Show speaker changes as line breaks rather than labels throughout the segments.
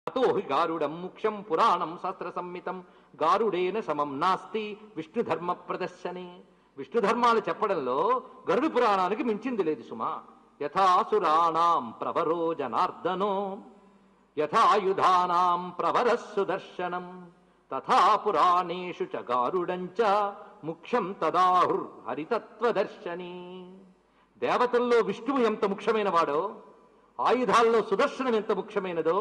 అతో హి గారుడం ముఖ్యం పురాణం శాస్త్ర సంహితం గారుడేన సమం నాస్తి విష్ణు ధర్మ ప్రదర్శనే విష్ణు ధర్మాలు చెప్పడంలో గరుడు పురాణానికి మించింది లేదు సుమా యథాసురాణాం ప్రవరో జనార్దనో యథాయుధానాం ప్రవర సుదర్శనం తథా పురాణేషు చ గారుడంచ ముఖ్యం తదాహుర్ హరితత్వదర్శని దేవతల్లో విష్ణువు ఎంత ముఖ్యమైన వాడో ఆయుధాల్లో సుదర్శనం ఎంత ముఖ్యమైనదో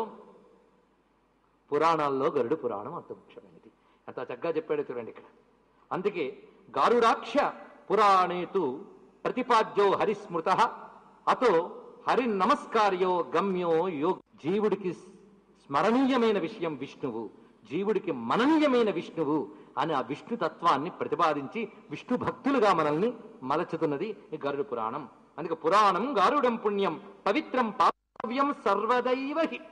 పురాణాల్లో గరుడు పురాణం అంత ముఖ్యమైనది అంత చక్కగా చెప్పాడు చూడండి ఇక్కడ అందుకే గారుడాక్ష పురాణేతు ప్రతిపాద్యో హరిస్మృత అతో హరి నమస్కార్యో గమ్యో యో జీవుడికి స్మరణీయమైన విషయం విష్ణువు జీవుడికి మననీయమైన విష్ణువు అని ఆ విష్ణు తత్వాన్ని ప్రతిపాదించి విష్ణు భక్తులుగా మనల్ని మలచుతున్నది ఈ గరుడు పురాణం అందుకే పురాణం గారుడం పుణ్యం పవిత్రం పావ్యం సర్వదైవ హి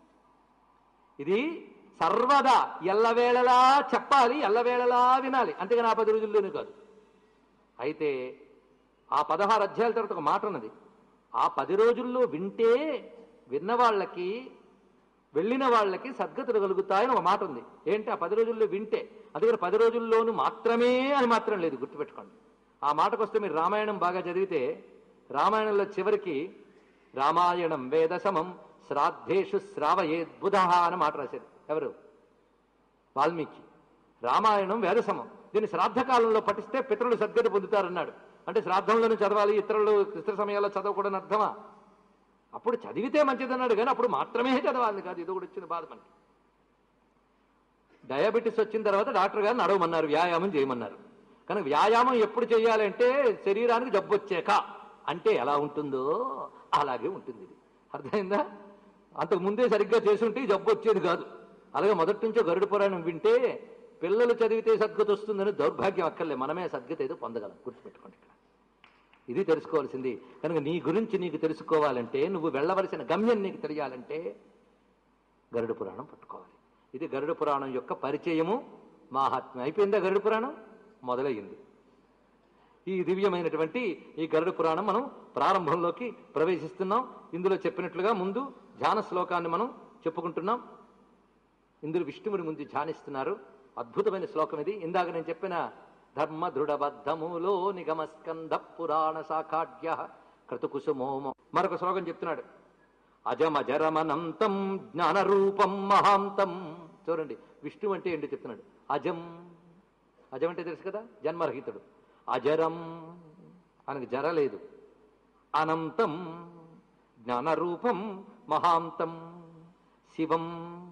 ఇది సర్వదా ఎల్లవేళలా చెప్పాలి ఎల్లవేళలా వినాలి అంతేగాని ఆ పది రోజుల్లోనే కాదు అయితే ఆ పదహారు అధ్యాయాల తర్వాత ఒక మాట ఉన్నది ఆ పది రోజుల్లో వింటే విన్న వాళ్ళకి వెళ్ళిన వాళ్ళకి సద్గతులు కలుగుతాయని ఒక మాట ఉంది ఏంటి ఆ పది రోజుల్లో వింటే అందుకని పది రోజుల్లోనూ మాత్రమే అని మాత్రం లేదు గుర్తుపెట్టుకోండి ఆ మాటకు వస్తే మీరు రామాయణం బాగా చదివితే రామాయణంలో చివరికి రామాయణం వేదసమం శ్రాద్ధేషు శ్రావయేద్బుధ అని మాట రాశారు ఎవరు వాల్మీకి రామాయణం వేదసమం దీన్ని శ్రాద్ధ కాలంలో పఠిస్తే పితరులు సద్గతి పొందుతారన్నాడు అంటే శ్రాద్ధంలోనే చదవాలి ఇతరులు ఇతర సమయాల్లో చదవకూడని అర్థమా అప్పుడు చదివితే మంచిదన్నాడు కానీ అప్పుడు మాత్రమే చదవాలి కాదు ఇది కూడా వచ్చింది బాధ మనకి డయాబెటీస్ వచ్చిన తర్వాత డాక్టర్ గారు నడవమన్నారు వ్యాయామం చేయమన్నారు కానీ వ్యాయామం ఎప్పుడు చేయాలంటే శరీరానికి జబ్బు వచ్చాక అంటే ఎలా ఉంటుందో అలాగే ఉంటుంది ఇది అర్థమైందా అంతకు ముందే సరిగ్గా చేసుంటే ఈ జబ్బు వచ్చేది కాదు అలాగే మొదటి నుంచో గరుడు పురాణం వింటే పిల్లలు చదివితే సద్గతి వస్తుందని దౌర్భాగ్యం అక్కర్లే మనమే సద్గతి ఏదో పొందగలం గుర్తుపెట్టుకోండి ఇక్కడ ఇది తెలుసుకోవాల్సింది కనుక నీ గురించి నీకు తెలుసుకోవాలంటే నువ్వు వెళ్ళవలసిన గమ్యం నీకు తెలియాలంటే గరుడు పురాణం పట్టుకోవాలి ఇది గరుడు పురాణం యొక్క పరిచయము మాహాత్మ్యం అయిపోయిందా గరుడు పురాణం మొదలయ్యింది ఈ దివ్యమైనటువంటి ఈ గరుడు పురాణం మనం ప్రారంభంలోకి ప్రవేశిస్తున్నాం ఇందులో చెప్పినట్లుగా ముందు ధ్యాన శ్లోకాన్ని మనం చెప్పుకుంటున్నాం ఇందులో విష్ణువుని ముందు ధ్యానిస్తున్నారు అద్భుతమైన శ్లోకం ఇది ఇందాక నేను చెప్పిన ధర్మ దృఢబద్ధములో నిగమస్కంద పురాణ శాఖాఢ్య క్రతుకుసుమోమ మరొక శ్లోకం చెప్తున్నాడు అజమజరమనంతం జ్ఞానరూపం మహాంతం చూడండి విష్ణు అంటే ఏంటి చెప్తున్నాడు అజం అజం అంటే తెలుసు కదా జన్మరహితుడు అజరం ఆయనకు జర లేదు అనంతం జ్ఞానరూపం మహాంతం శివం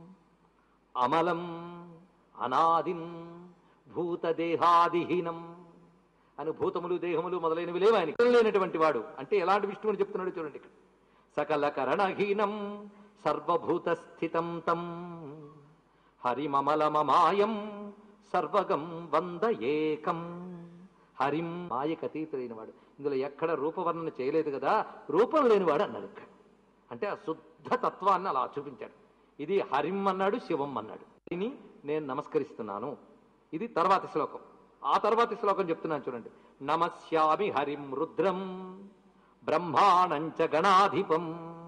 అమలం అనాదిం భూతదేహాదిహీనం అని భూతములు దేహములు మొదలైనవి లేవు ఆయన లేనటువంటి వాడు అంటే ఎలాంటి విష్ణువుని చెప్తున్నాడు చూడండి ఇక్కడ సకల కరణహీనం సర్వభూత స్థితం తం హరిమమలమమాయం సర్వగం వంద ఏకం హరిం మాయకు అతీతులైన వాడు ఇందులో ఎక్కడ రూపవర్ణన చేయలేదు కదా రూపం లేనివాడు అన్నాడు ఇక్కడ అంటే ఆ శుద్ధ తత్వాన్ని అలా చూపించాడు ఇది హరిం అన్నాడు శివం అన్నాడు దీన్ని నేను నమస్కరిస్తున్నాను ఇది తర్వాతి శ్లోకం ఆ తర్వాతి శ్లోకం చెప్తున్నాను చూడండి నమస్యామి హరిం రుద్రం బ్రహ్మాణంచ గణాధిపం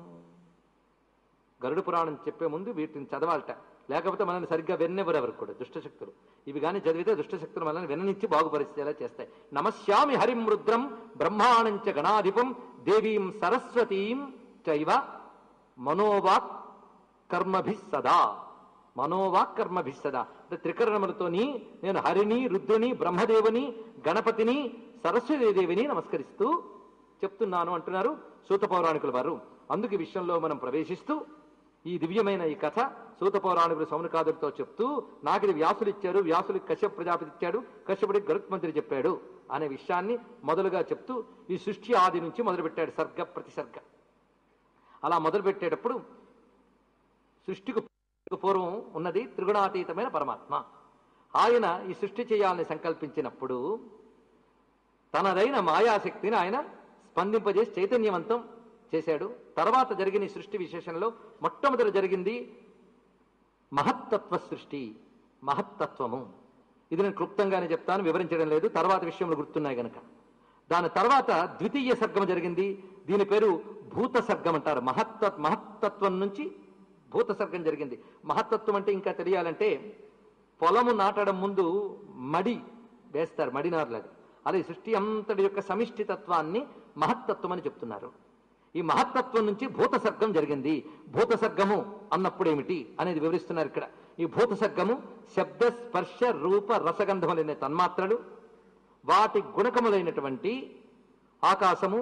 గరుడు పురాణం చెప్పే ముందు వీటిని చదవాలట లేకపోతే మనల్ని సరిగ్గా విన్నెవరు ఎవరు కూడా దుష్టశక్తులు ఇవి కానీ చదివితే దుష్టశక్తులు మనల్ని విననిచ్చి బాగుపరిచేలా చేస్తాయి నమస్యామి హరిం రుద్రం బ్రహ్మాణంచ గణాధిపం దేవీం సరస్వతీం చైవ మనోవాక్ కర్మభి సదా మనోవాక్ కర్మభి సదా అంటే త్రికరణములతోని నేను హరిని రుద్రుని బ్రహ్మదేవుని గణపతిని సరస్వతీదేవిని నమస్కరిస్తూ చెప్తున్నాను అంటున్నారు సూత పౌరాణికుల వారు అందుకు ఈ విషయంలో మనం ప్రవేశిస్తూ ఈ దివ్యమైన ఈ కథ సూత పౌరాణికులు సౌనకాదుడితో చెప్తూ నాకు ఇది వ్యాసులు ఇచ్చారు వ్యాసులు కశ్యప ప్రజాపతి ఇచ్చాడు కశ్యపుడికి గరుత్మంత్రి చెప్పాడు అనే విషయాన్ని మొదలుగా చెప్తూ ఈ సృష్టి ఆది నుంచి మొదలుపెట్టాడు సర్గ ప్రతిసర్గ అలా మొదలుపెట్టేటప్పుడు సృష్టికి పూర్వం ఉన్నది త్రిగుణాతీతమైన పరమాత్మ ఆయన ఈ సృష్టి చేయాలని సంకల్పించినప్పుడు తనదైన మాయాశక్తిని ఆయన స్పందింపజేసి చైతన్యవంతం చేశాడు తర్వాత జరిగిన ఈ సృష్టి విశేషంలో మొట్టమొదటి జరిగింది మహత్తత్వ సృష్టి మహత్తత్వము ఇది నేను క్లుప్తంగానే చెప్తాను వివరించడం లేదు తర్వాత విషయంలో గుర్తున్నాయి గనక దాని తర్వాత ద్వితీయ సర్గం జరిగింది దీని పేరు భూత సర్గం అంటారు మహత్వ మహత్తత్వం నుంచి భూత సర్గం జరిగింది మహత్తత్వం అంటే ఇంకా తెలియాలంటే పొలము నాటడం ముందు మడి వేస్తారు మడినారులాగా అదే సృష్టి అంతటి యొక్క సమిష్టి తత్వాన్ని మహత్తత్వం అని చెప్తున్నారు ఈ మహత్తత్వం నుంచి భూత సర్గం జరిగింది భూత సర్గము అన్నప్పుడు ఏమిటి అనేది వివరిస్తున్నారు ఇక్కడ ఈ భూత సర్గము శబ్ద స్పర్శ రూప రసగంధములైన తన్మాత్రలు వాటి గుణకములైనటువంటి ఆకాశము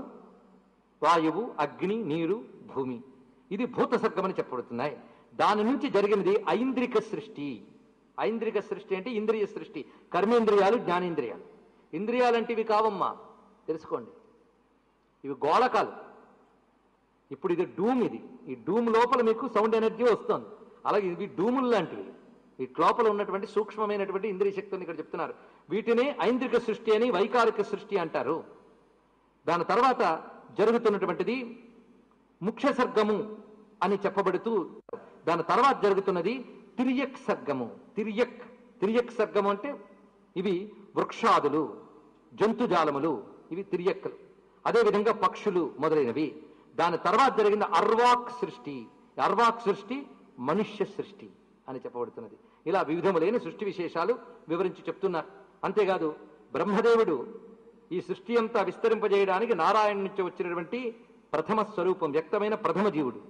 వాయువు అగ్ని నీరు భూమి ఇది భూత సర్గమని చెప్పబడుతున్నాయి దాని నుంచి జరిగినది ఐంద్రిక సృష్టి ఐంద్రిక సృష్టి అంటే ఇంద్రియ సృష్టి కర్మేంద్రియాలు జ్ఞానేంద్రియాలు ఇంద్రియాలంటే ఇవి కావమ్మా తెలుసుకోండి ఇవి గోళకాలు ఇప్పుడు ఇది డూమ్ ఇది ఈ డూమ్ లోపల మీకు సౌండ్ ఎనర్జీ వస్తుంది అలాగే ఇవి డూములు లాంటివి వీటి లోపల ఉన్నటువంటి సూక్ష్మమైనటువంటి ఇంద్రియ శక్తులను ఇక్కడ చెప్తున్నారు వీటినే ఐంద్రిక సృష్టి అని వైకారిక సృష్టి అంటారు దాని తర్వాత జరుగుతున్నటువంటిది ముఖ్య సర్గము అని చెప్పబడుతూ దాని తర్వాత జరుగుతున్నది తిరియక్ సర్గము తిరియక్ తిరియక్ సర్గము అంటే ఇవి వృక్షాదులు జంతుజాలములు ఇవి తిరియక్కలు అదేవిధంగా పక్షులు మొదలైనవి దాని తర్వాత జరిగిన అర్వాక్ సృష్టి అర్వాక్ సృష్టి మనుష్య సృష్టి అని చెప్పబడుతున్నది ఇలా వివిధములైన సృష్టి విశేషాలు వివరించి చెప్తున్నారు అంతేకాదు బ్రహ్మదేవుడు ఈ సృష్టి అంతా విస్తరింపజేయడానికి నారాయణ నుంచి వచ్చినటువంటి ప్రథమ స్వరూపం వ్యక్తమైన ప్రథమ జీవుడు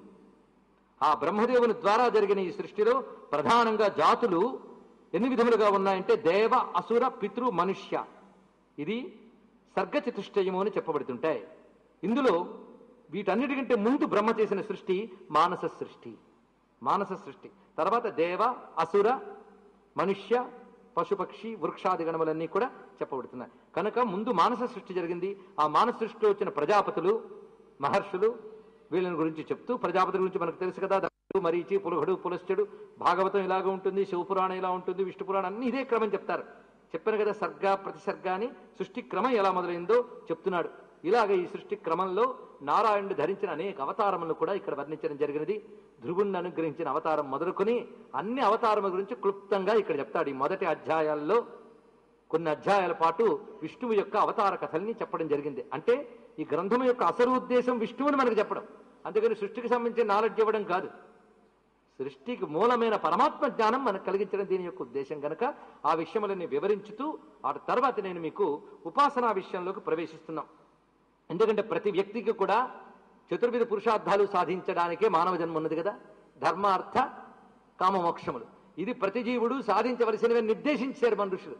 ఆ బ్రహ్మదేవుని ద్వారా జరిగిన ఈ సృష్టిలో ప్రధానంగా జాతులు ఎన్ని విధములుగా ఉన్నాయంటే దేవ అసుర పితృ మనుష్య ఇది సర్గచతుష్టయము అని చెప్పబడుతుంటాయి ఇందులో వీటన్నిటికంటే ముందు బ్రహ్మ చేసిన సృష్టి మానస సృష్టి మానస సృష్టి తర్వాత దేవ అసుర మనుష్య పశుపక్షి వృక్షాది గణములన్నీ కూడా చెప్పబడుతున్నాయి కనుక ముందు మానస సృష్టి జరిగింది ఆ మానస సృష్టిలో వచ్చిన ప్రజాపతులు మహర్షులు వీళ్ళని గురించి చెప్తూ ప్రజాపతి గురించి మనకు తెలుసు కదా దక్షుడు, మరీచి పులహుడు పులశ్చుడు భాగవతం ఇలాగ ఉంటుంది శివపురాణం ఇలా ఉంటుంది విష్ణు పురాణం అన్ని ఇదే క్రమం చెప్తారు చెప్పాను కదా సర్గ ప్రతిసర్గ అని సృష్టి క్రమం ఎలా మొదలైందో చెప్తున్నాడు ఇలాగ ఈ సృష్టి క్రమంలో నారాయణుడు ధరించిన అనేక అవతారములను కూడా ఇక్కడ వర్ణించడం జరిగినది ధ్రువుణ్ణి అనుగ్రహించిన అవతారం మొదలుకొని అన్ని అవతారముల గురించి క్లుప్తంగా ఇక్కడ చెప్తాడు ఈ మొదటి అధ్యాయాల్లో కొన్ని అధ్యాయాల పాటు విష్ణువు యొక్క అవతార కథల్ని చెప్పడం జరిగింది అంటే ఈ గ్రంథం యొక్క అసలు ఉద్దేశం విష్ణువుని మనకు చెప్పడం అందుకని సృష్టికి సంబంధించిన నాలెడ్జ్ ఇవ్వడం కాదు సృష్టికి మూలమైన పరమాత్మ జ్ఞానం మనకు కలిగించడం దీని యొక్క ఉద్దేశం గనక ఆ విషయములని వివరించుతూ ఆ తర్వాత నేను మీకు ఉపాసనా విషయంలోకి ప్రవేశిస్తున్నాం ఎందుకంటే ప్రతి వ్యక్తికి కూడా చతుర్విధ పురుషార్థాలు సాధించడానికే మానవ జన్మ ఉన్నది కదా ధర్మార్థ కామమోక్షములు ఇది ప్రతి జీవుడు సాధించవలసినవి నిర్దేశించారు మన ఋషులు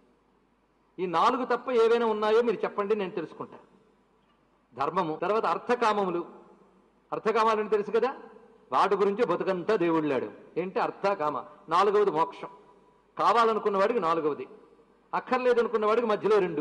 ఈ నాలుగు తప్ప ఏవైనా ఉన్నాయో మీరు చెప్పండి నేను తెలుసుకుంటా ధర్మము తర్వాత అర్థకామములు అర్థకామాలని తెలుసు కదా వాటి గురించి బతుకంతా దేవుళ్ళాడు ఏంటి అర్థ కామ నాలుగవది మోక్షం కావాలనుకున్న వాడికి నాలుగవది అక్కర్లేదు అనుకున్న వాడికి మధ్యలో రెండు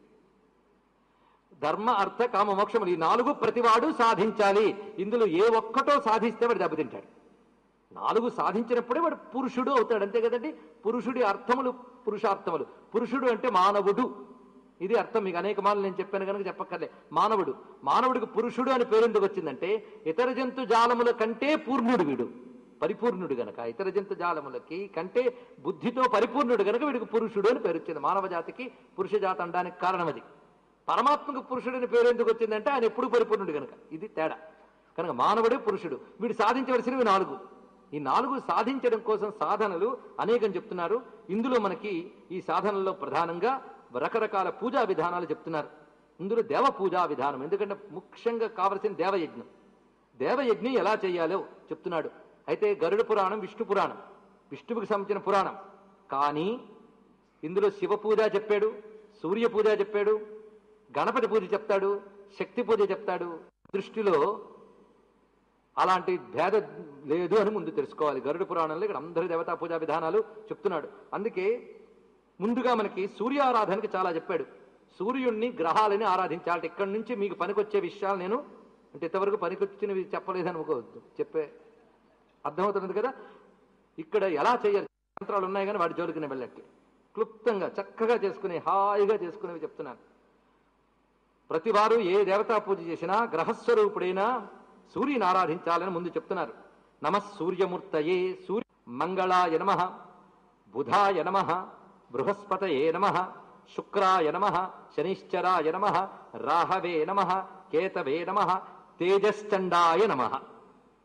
ధర్మ అర్థ కామ మోక్షములు ఈ నాలుగు ప్రతివాడు సాధించాలి ఇందులో ఏ ఒక్కటో సాధిస్తే వాడు దెబ్బతింటాడు నాలుగు సాధించినప్పుడే వాడు పురుషుడు అవుతాడు అంతే కదండి పురుషుడి అర్థములు పురుషార్థములు పురుషుడు అంటే మానవుడు ఇది అర్థం మీకు అనేక మార్లు నేను చెప్పాను కనుక చెప్పక్కర్లే మానవుడు మానవుడికి పురుషుడు అని పేరు ఎందుకు వచ్చిందంటే ఇతర జంతు జాలముల కంటే పూర్ణుడు వీడు పరిపూర్ణుడు గనక ఇతర జంతు జాలములకి కంటే బుద్ధితో పరిపూర్ణుడు గనక వీడికి పురుషుడు అని పేరు వచ్చింది మానవ జాతికి పురుష జాతి అనడానికి కారణం అది పరమాత్మకు పురుషుడిని పేరు ఎందుకు వచ్చిందంటే ఆయన ఎప్పుడు పరిపూర్ణుడు గనక ఇది తేడా కనుక మానవుడే పురుషుడు వీడు సాధించవలసినవి నాలుగు ఈ నాలుగు సాధించడం కోసం సాధనలు అనేకం చెప్తున్నారు ఇందులో మనకి ఈ సాధనలో ప్రధానంగా రకరకాల పూజా విధానాలు చెప్తున్నారు ఇందులో దేవ పూజా విధానం ఎందుకంటే ముఖ్యంగా కావలసిన దేవయజ్ఞం దేవయజ్ఞం ఎలా చేయాలో చెప్తున్నాడు అయితే గరుడ పురాణం విష్ణు పురాణం విష్ణువుకి సంబంధించిన పురాణం కానీ ఇందులో శివ పూజ చెప్పాడు సూర్య పూజ చెప్పాడు గణపతి పూజ చెప్తాడు శక్తి పూజ చెప్తాడు దృష్టిలో అలాంటి భేద లేదు అని ముందు తెలుసుకోవాలి గరుడ పురాణంలో ఇక్కడ అందరి దేవతా పూజా విధానాలు చెప్తున్నాడు అందుకే ముందుగా మనకి సూర్యారాధనకి చాలా చెప్పాడు సూర్యుణ్ణి గ్రహాలని ఆరాధించాలి ఇక్కడి నుంచి మీకు పనికొచ్చే విషయాలు నేను అంటే ఇంతవరకు పనికొచ్చినవి చెప్పలేదని అనుకోవద్దు చెప్పే అర్థమవుతున్నది కదా ఇక్కడ ఎలా చేయాలి యంత్రాలు ఉన్నాయి కానీ వాటి జోలికి నేను వెళ్ళట్లే క్లుప్తంగా చక్కగా చేసుకుని హాయిగా చేసుకునేవి చెప్తున్నాను ప్రతివారు ఏ దేవతా పూజ చేసినా గ్రహస్వరూపుడైన సూర్యుని ఆరాధించాలని ముందు చెప్తున్నారు నమ సూర్యమూర్తయే సూర్య మంగళాయ నమ బుధాయ నమ బృహస్పతయే నమ శుక్రాయ నమ శనిశ్చరాయ నమ రాహవే నమ కేతవే నమ తేజశ్చండాయ నమ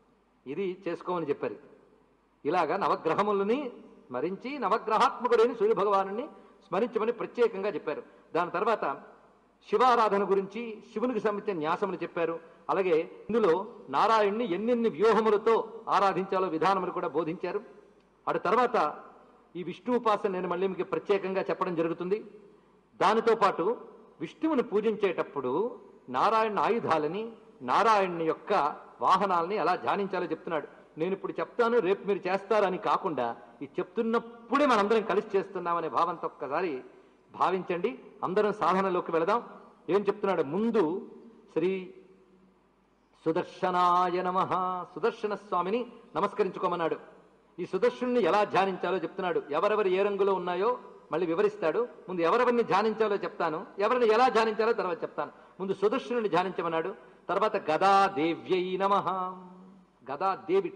ఇది చేసుకోమని చెప్పారు ఇలాగా నవగ్రహములని స్మరించి నవగ్రహాత్మకుడైన సూర్య భగవాను స్మరించమని ప్రత్యేకంగా చెప్పారు దాని తర్వాత శివారాధన గురించి శివునికి సంబంధించిన న్యాసములు చెప్పారు అలాగే ఇందులో నారాయణ్ణి ఎన్నెన్ని వ్యూహములతో ఆరాధించాలో విధానములు కూడా బోధించారు అటు తర్వాత ఈ విష్ణు ఉపాసన నేను మళ్ళీ మీకు ప్రత్యేకంగా చెప్పడం జరుగుతుంది దానితో పాటు విష్ణువుని పూజించేటప్పుడు నారాయణ ఆయుధాలని నారాయణ యొక్క వాహనాలని ఎలా ధ్యానించాలో చెప్తున్నాడు నేను ఇప్పుడు చెప్తాను రేపు మీరు చేస్తారని కాకుండా ఈ చెప్తున్నప్పుడే మనందరం కలిసి చేస్తున్నామనే భావంతో ఒక్కసారి భావించండి అందరం సాధనలోకి వెళదాం ఏం చెప్తున్నాడు ముందు శ్రీ సుదర్శనాయ నమ సుదర్శన స్వామిని నమస్కరించుకోమన్నాడు ఈ సుదర్శుణ్ణి ఎలా ధ్యానించాలో చెప్తున్నాడు ఎవరెవరు ఏ రంగులో ఉన్నాయో మళ్ళీ వివరిస్తాడు ముందు ఎవరెవరిని ధ్యానించాలో చెప్తాను ఎవరిని ఎలా ధ్యానించాలో తర్వాత చెప్తాను ముందు సుదర్శనుని ధ్యానించమన్నాడు తర్వాత గదా దేవ్యై నమ గదా దేవిట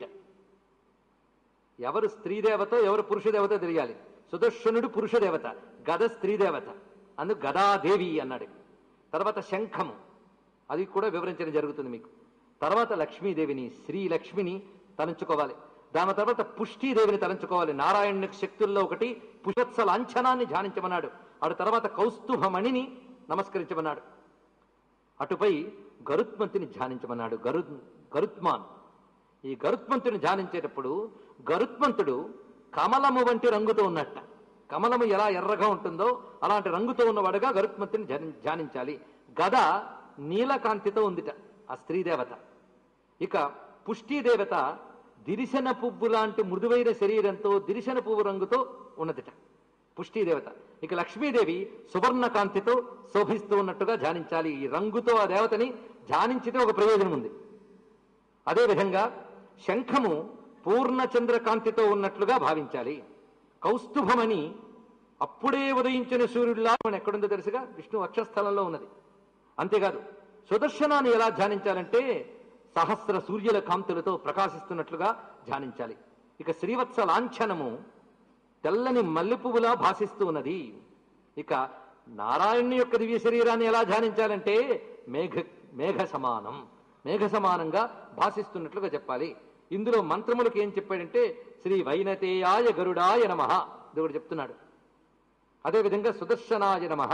ఎవరు స్త్రీ దేవతో ఎవరు పురుష దేవతో తెలియాలి సుదర్శనుడు పురుష దేవత గద స్త్రీ దేవత అందుకు గదాదేవి అన్నాడు తర్వాత శంఖము అది కూడా వివరించడం జరుగుతుంది మీకు తర్వాత లక్ష్మీదేవిని శ్రీ లక్ష్మిని తలంచుకోవాలి దాని తర్వాత పుష్టిదేవిని తలంచుకోవాలి నారాయణ శక్తుల్లో ఒకటి పుషత్స లాంఛనాన్ని ధ్యానించమన్నాడు అటు తర్వాత కౌస్తుభమణిని నమస్కరించమన్నాడు అటుపై గరుత్మంతుని ధ్యానించమన్నాడు గరు గరుత్మాన్ ఈ గరుత్మంతుని ధ్యానించేటప్పుడు గరుత్మంతుడు కమలము వంటి రంగుతో ఉన్నట్ట కమలము ఎలా ఎర్రగా ఉంటుందో అలాంటి రంగుతో ఉన్నవాడుగా గరుత్మంతుని ధ్యాని- ధ్యానించాలి గద నీలకాంతితో ఉందిట ఆ స్త్రీ దేవత ఇక పుష్టి దేవత దిరిశన పువ్వు లాంటి మృదువైన శరీరంతో దిరిశన పువ్వు రంగుతో ఉన్నదిట పుష్టి దేవత ఇక లక్ష్మీదేవి సువర్ణ కాంతితో శోభిస్తూ ఉన్నట్టుగా ధ్యానించాలి ఈ రంగుతో ఆ దేవతని ధ్యానించితే ఒక ప్రయోజనం ఉంది అదేవిధంగా శంఖము పూర్ణచంద్ర కాంతితో ఉన్నట్లుగా భావించాలి కౌస్తుభమని అప్పుడే ఉదయించిన సూర్యుడిలా మనం ఎక్కడుందో తెలుసుగా విష్ణు అక్షస్థలంలో ఉన్నది అంతేకాదు సుదర్శనాన్ని ఎలా ధ్యానించాలంటే సహస్ర సూర్యుల కాంతులతో ప్రకాశిస్తున్నట్లుగా ధ్యానించాలి ఇక శ్రీవత్స లాంఛనము తెల్లని మల్లెపువ్వులా భాసిస్తూ ఉన్నది ఇక నారాయణుని యొక్క దివ్య శరీరాన్ని ఎలా ధ్యానించాలంటే మేఘ మేఘ సమానం మేఘ సమానంగా భాసిస్తున్నట్లుగా చెప్పాలి ఇందులో మంత్రములకు ఏం చెప్పాడంటే శ్రీ వైనతేయాయ గరుడాయ నమ దేవుడు చెప్తున్నాడు అదేవిధంగా సుదర్శనాయ నమ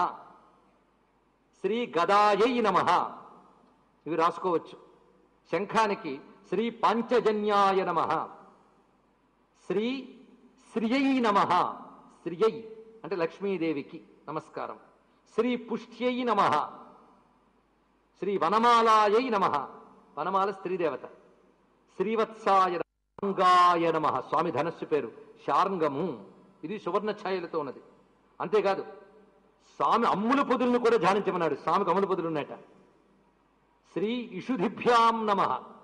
శ్రీ గదాయై నమ ఇవి రాసుకోవచ్చు శంఖానికి శ్రీ పాంచజన్యాయ నమ శ్రీ శ్రియై నమ శ్రియై అంటే లక్ష్మీదేవికి నమస్కారం శ్రీ పుష్ట్యై నమ శ్రీ వనమాలాయై నమ వనమాల స్త్రీదేవత శ్రీవత్సాయ శార్ంగాయ నమ స్వామి ధనస్సు పేరు శార్ంగము ఇది సువర్ణ ఛాయలతో ఉన్నది అంతేకాదు స్వామి అమ్ముల పొదులను కూడా ధ్యానించమన్నాడు స్వామికి అమ్ముల పొదులు ఉన్నాయట శ్రీ ఇషుధిభ్యాం నమ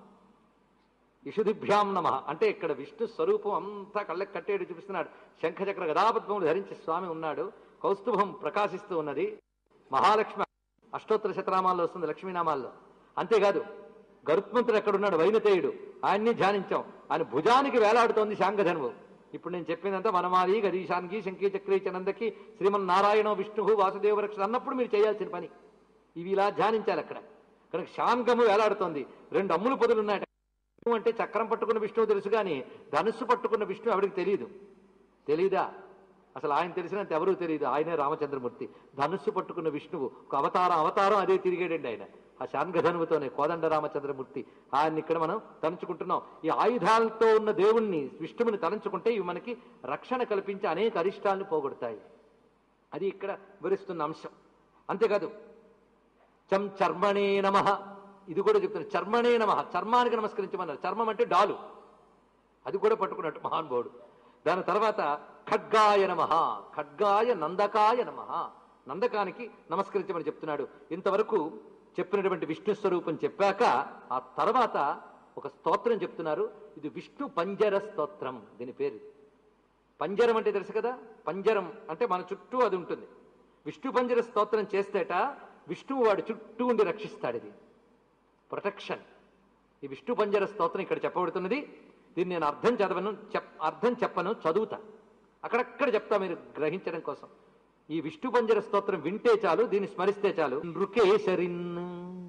ఇషుధిభ్యాం నమ అంటే ఇక్కడ విష్ణు స్వరూపం అంతా కళ్ళకి కట్టేడు చూపిస్తున్నాడు శంఖచక్ర గదాపద్మములు ధరించి స్వామి ఉన్నాడు కౌస్తుభం ప్రకాశిస్తూ ఉన్నది మహాలక్ష్మి అష్టోత్తర శతనామాల్లో వస్తుంది లక్ష్మీనామాల్లో అంతేకాదు గరుత్మంతుడు ఎక్కడున్నాడు వైనతేయుడు ఆయన్ని ధ్యానించాం ఆయన భుజానికి వేలాడుతోంది శాంగధనువు ఇప్పుడు నేను చెప్పిందంతా వనమాలి గదీశానికి శంకీ చక్రీ చనందకి శ్రీమన్నారాయణ విష్ణు వాసుదేవ రక్ష అన్నప్పుడు మీరు చేయాల్సిన పని ఇవి ఇలా ధ్యానించాలి అక్కడ కనుక శాంగము వేలాడుతోంది రెండు అమ్ములు పొదులు ఉన్నాయి విష్ణువు అంటే చక్రం పట్టుకున్న విష్ణువు తెలుసు కానీ ధనుస్సు పట్టుకున్న విష్ణువు ఎవరికి తెలియదు తెలీదా అసలు ఆయన తెలిసినంత ఎవరూ తెలియదు ఆయనే రామచంద్రమూర్తి ధనుస్సు పట్టుకున్న విష్ణువు ఒక అవతారం అవతారం అదే తిరిగాడండి ఆయన ఆ శాంగధనువుతోనే కోదండ రామచంద్రమూర్తి ఆయన్ని ఇక్కడ మనం తలుచుకుంటున్నాం ఈ ఆయుధాలతో ఉన్న దేవుణ్ణి విష్ణువుని తలంచుకుంటే ఇవి మనకి రక్షణ కల్పించి అనేక అరిష్టాలను పోగొడతాయి అది ఇక్కడ వివరిస్తున్న అంశం అంతేకాదు చం చర్మణే నమ ఇది కూడా చెప్తున్నారు చర్మణే నమ చర్మానికి నమస్కరించమన్నారు చర్మం అంటే డాలు అది కూడా పట్టుకున్నట్టు మహానుభావుడు దాని తర్వాత ఖడ్గాయ నమ ఖడ్గాయ నందకాయ నమ నందకానికి నమస్కరించమని చెప్తున్నాడు ఇంతవరకు చెప్పినటువంటి విష్ణు స్వరూపం చెప్పాక ఆ తర్వాత ఒక స్తోత్రం చెప్తున్నారు ఇది విష్ణు పంజర స్తోత్రం దీని పేరు పంజరం అంటే తెలుసు కదా పంజరం అంటే మన చుట్టూ అది ఉంటుంది విష్ణు పంజర స్తోత్రం చేస్తేట విష్ణువు వాడి చుట్టూ ఉండి రక్షిస్తాడు ఇది ప్రొటెక్షన్ ఈ విష్ణు పంజర స్తోత్రం ఇక్కడ చెప్పబడుతున్నది దీన్ని నేను అర్థం చదవను చెప్ అర్థం చెప్పను చదువుతా అక్కడక్కడ చెప్తా మీరు గ్రహించడం కోసం ఈ విష్ణు పంజర స్తోత్రం వింటే చాలు దీన్ని స్మరిస్తే చాలు నృకేశరిన్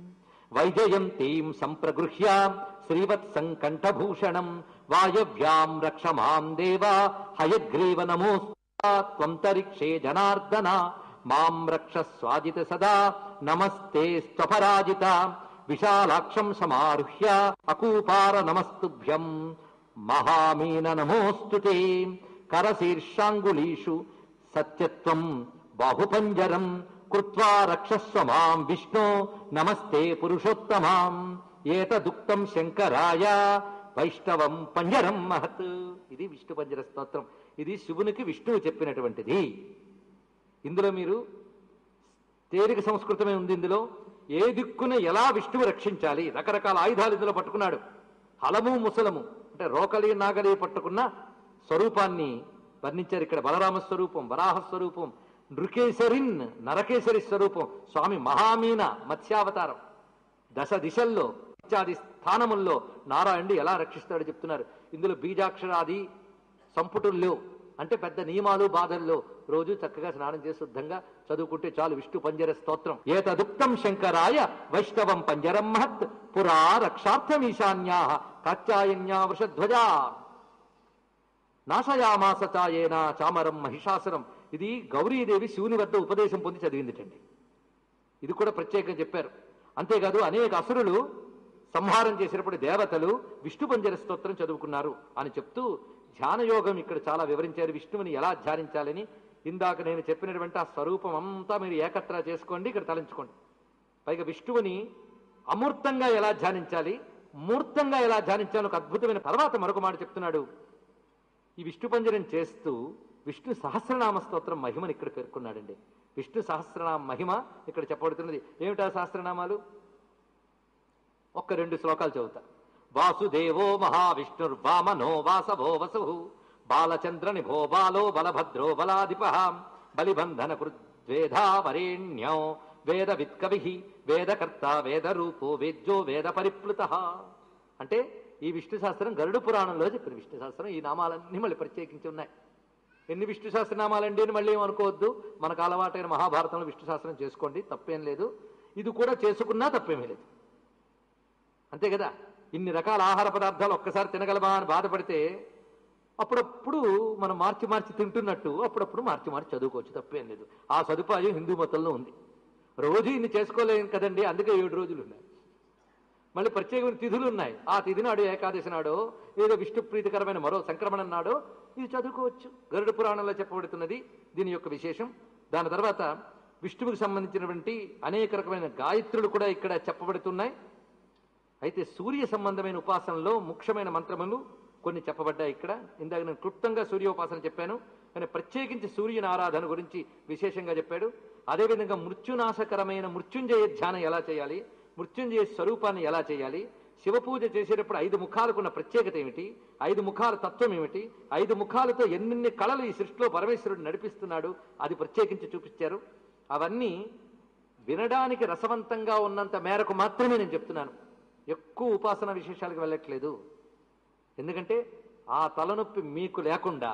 వైజయంతీం సంప్రగృహ్య శ్రీవత్సం కంఠభూషణం వాయవ్యాం రక్ష మాం దేవా హయగ్రీవ నమోస్తరిక్షే జనార్దన మాం రక్ష స్వాజిత సదా నమస్తే స్వపరాజిత విశాలాక్షం సమారుహ్య అకూపార నమస్తుభ్యం మహామీన నమోస్తుతే కరశీర్షాంగులీషు సత్యత్వం బాహుపంజరం కృత్వా రక్షస్వ మాం విష్ణు నమస్తే పురుషోత్తమాం ఏతదుక్తం శంకరాయ వైష్ణవం పంజరం మహత్ ఇది విష్ణు పంజర స్తోత్రం ఇది శివునికి విష్ణువు చెప్పినటువంటిది ఇందులో మీరు తేలిక సంస్కృతమే ఉంది ఇందులో ఏ దిక్కున ఎలా విష్ణువు రక్షించాలి రకరకాల ఆయుధాలు ఇందులో పట్టుకున్నాడు హలము ముసలము అంటే రోకలి నాగలి పట్టుకున్న స్వరూపాన్ని వర్ణించారు ఇక్కడ బలరామ స్వరూపం వరాహ స్వరూపం నృకేశరిన్ నరకేశరి స్వరూపం స్వామి మహామీన మత్స్యావతారం దశ దిశల్లో ఇత్యాది స్థానముల్లో నారాయణుడు ఎలా రక్షిస్తాడో చెప్తున్నారు ఇందులో బీజాక్షరాది సంపుటుల్లో అంటే పెద్ద నియమాలు బాధల్లో రోజు చక్కగా స్నానం చేసి శుద్ధంగా చదువుకుంటే చాలు విష్ణు పంజర స్తోత్రం ఏతదుక్తం శంకరాయ వైష్ణవం పంజరం మహత్ పురా రక్షార్థమీశాన్యా కాత్యాయన్యా వృషధ్వజా నాశయామాస చాయేన చామరం మహిషాసురం ఇది గౌరీదేవి శివుని వద్ద ఉపదేశం పొంది చదివిందిటండి ఇది కూడా ప్రత్యేకంగా చెప్పారు అంతేకాదు అనేక అసురులు సంహారం చేసినప్పుడు దేవతలు విష్ణు పంజర స్తోత్రం చదువుకున్నారు అని చెప్తూ ధ్యానయోగం ఇక్కడ చాలా వివరించారు విష్ణువుని ఎలా ధ్యానించాలని ఇందాక నేను చెప్పినటువంటి ఆ స్వరూపం అంతా మీరు ఏకత్ర చేసుకోండి ఇక్కడ తలంచుకోండి పైగా విష్ణువుని అమూర్తంగా ఎలా ధ్యానించాలి మూర్తంగా ఎలా ధ్యానించాలి ఒక అద్భుతమైన తర్వాత మరొక మాట చెప్తున్నాడు ఈ విష్ణు పంజరం చేస్తూ విష్ణు సహస్రనామ స్తోత్రం మహిమని ఇక్కడ పేర్కొన్నాడండి విష్ణు సహస్రనామ మహిమ ఇక్కడ చెప్పబడుతున్నది ఏమిటా సహస్రనామాలు ఒక్క రెండు శ్లోకాలు చదువుతా వాసుదేవో మహావిష్ణుర్వామనో వాసవో వసు బాలచంద్ర నిభో బాలో బలభద్రో బలాధిప బలిబంధన కృద్వేధా వరేణ్యో వేద విత్కవి వేదకర్త వేదరూపో వేద్యో వేద పరిప్లుత అంటే ఈ విష్ణు శాస్త్రం గరుడు పురాణంలో చెప్పిన విష్ణు శాస్త్రం ఈ నామాలన్నీ మళ్ళీ ప్రత్యేకించి ఉన్నాయి ఎన్ని విష్ణు సహస్రనామాలండి అని మళ్ళీ ఏమనుకోవద్దు మనకు అలవాటైన మహాభారతంలో విష్ణు శాస్త్రం చేసుకోండి తప్పేం లేదు ఇది కూడా చేసుకున్నా తప్పేమీ లేదు అంతే కదా ఇన్ని రకాల ఆహార పదార్థాలు ఒక్కసారి తినగలమా అని బాధపడితే అప్పుడప్పుడు మనం మార్చి మార్చి తింటున్నట్టు అప్పుడప్పుడు మార్చి మార్చి చదువుకోవచ్చు తప్పేం లేదు ఆ సదుపాయం హిందూ మతంలో ఉంది రోజు ఇన్ని చేసుకోలేం కదండి అందుకే ఏడు రోజులు ఉన్నాయి మళ్ళీ ప్రత్యేకమైన తిథులు ఉన్నాయి ఆ తిథి నాడు ఏకాదశి నాడో ఏదో విష్ణు ప్రీతికరమైన మరో సంక్రమణం నాడో ఇది చదువుకోవచ్చు గరుడ పురాణంలో చెప్పబడుతున్నది దీని యొక్క విశేషం దాని తర్వాత విష్ణువుకి సంబంధించినటువంటి అనేక రకమైన గాయత్రులు కూడా ఇక్కడ చెప్పబడుతున్నాయి అయితే సూర్య సంబంధమైన ఉపాసనలో ముఖ్యమైన మంత్రములు కొన్ని చెప్పబడ్డాయి ఇక్కడ ఇందాక నేను క్లుప్తంగా సూర్యోపాసన చెప్పాను కానీ ప్రత్యేకించి సూర్యుని ఆరాధన గురించి విశేషంగా చెప్పాడు అదేవిధంగా మృత్యునాశకరమైన మృత్యుంజయ ధ్యానం ఎలా చేయాలి మృత్యుంజయ స్వరూపాన్ని ఎలా చేయాలి శివపూజ చేసేటప్పుడు ఐదు ముఖాలకున్న ప్రత్యేకత ఏమిటి ఐదు ముఖాల తత్వం ఏమిటి ఐదు ముఖాలతో ఎన్నెన్ని కళలు ఈ సృష్టిలో పరమేశ్వరుడు నడిపిస్తున్నాడు అది ప్రత్యేకించి చూపించారు అవన్నీ వినడానికి రసవంతంగా ఉన్నంత మేరకు మాత్రమే నేను చెప్తున్నాను ఎక్కువ ఉపాసన విశేషాలకు వెళ్ళట్లేదు ఎందుకంటే ఆ తలనొప్పి మీకు లేకుండా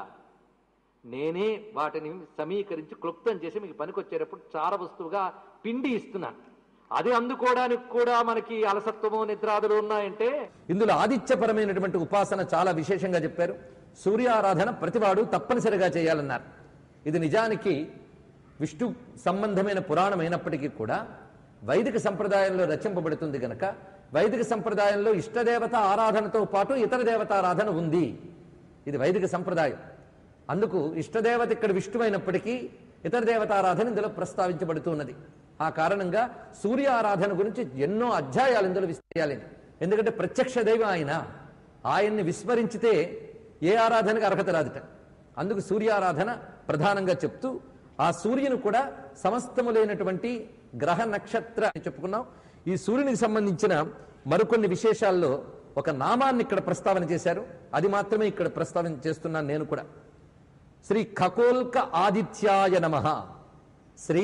నేనే వాటిని సమీకరించి క్లుప్తం చేసి మీకు పనికొచ్చేటప్పుడు చార వస్తువుగా పిండి ఇస్తున్నాను అది అందుకోవడానికి కూడా మనకి అలసత్వము నిద్రాదులు ఉన్నాయంటే
ఇందులో ఆదిత్యపరమైనటువంటి ఉపాసన చాలా విశేషంగా చెప్పారు సూర్యారాధన ప్రతివాడు తప్పనిసరిగా చేయాలన్నారు ఇది నిజానికి విష్ణు సంబంధమైన పురాణం అయినప్పటికీ కూడా వైదిక సంప్రదాయంలో రచింపబడుతుంది గనక వైదిక సంప్రదాయంలో ఇష్టదేవత ఆరాధనతో పాటు ఇతర దేవతారాధన ఉంది ఇది వైదిక సంప్రదాయం అందుకు ఇష్టదేవత ఇక్కడ విష్ణువైనప్పటికీ ఇతర దేవతారాధన ఇందులో ప్రస్తావించబడుతున్నది ఆ కారణంగా సూర్య ఆరాధన గురించి ఎన్నో అధ్యాయాలు ఇందులో విస్తేయాలి ఎందుకంటే ప్రత్యక్ష దైవం ఆయన ఆయన్ని విస్మరించితే ఏ ఆరాధనకు అర్హత రాదుట అందుకు సూర్యారాధన ప్రధానంగా చెప్తూ ఆ సూర్యుని కూడా సమస్తములైనటువంటి గ్రహ నక్షత్ర అని చెప్పుకున్నాం ఈ సూర్యునికి సంబంధించిన మరికొన్ని విశేషాల్లో ఒక నామాన్ని ఇక్కడ ప్రస్తావన చేశారు అది మాత్రమే ఇక్కడ ప్రస్తావన చేస్తున్నాను నేను కూడా శ్రీ ఖకోల్క ఆదిత్యాయ నమ శ్రీ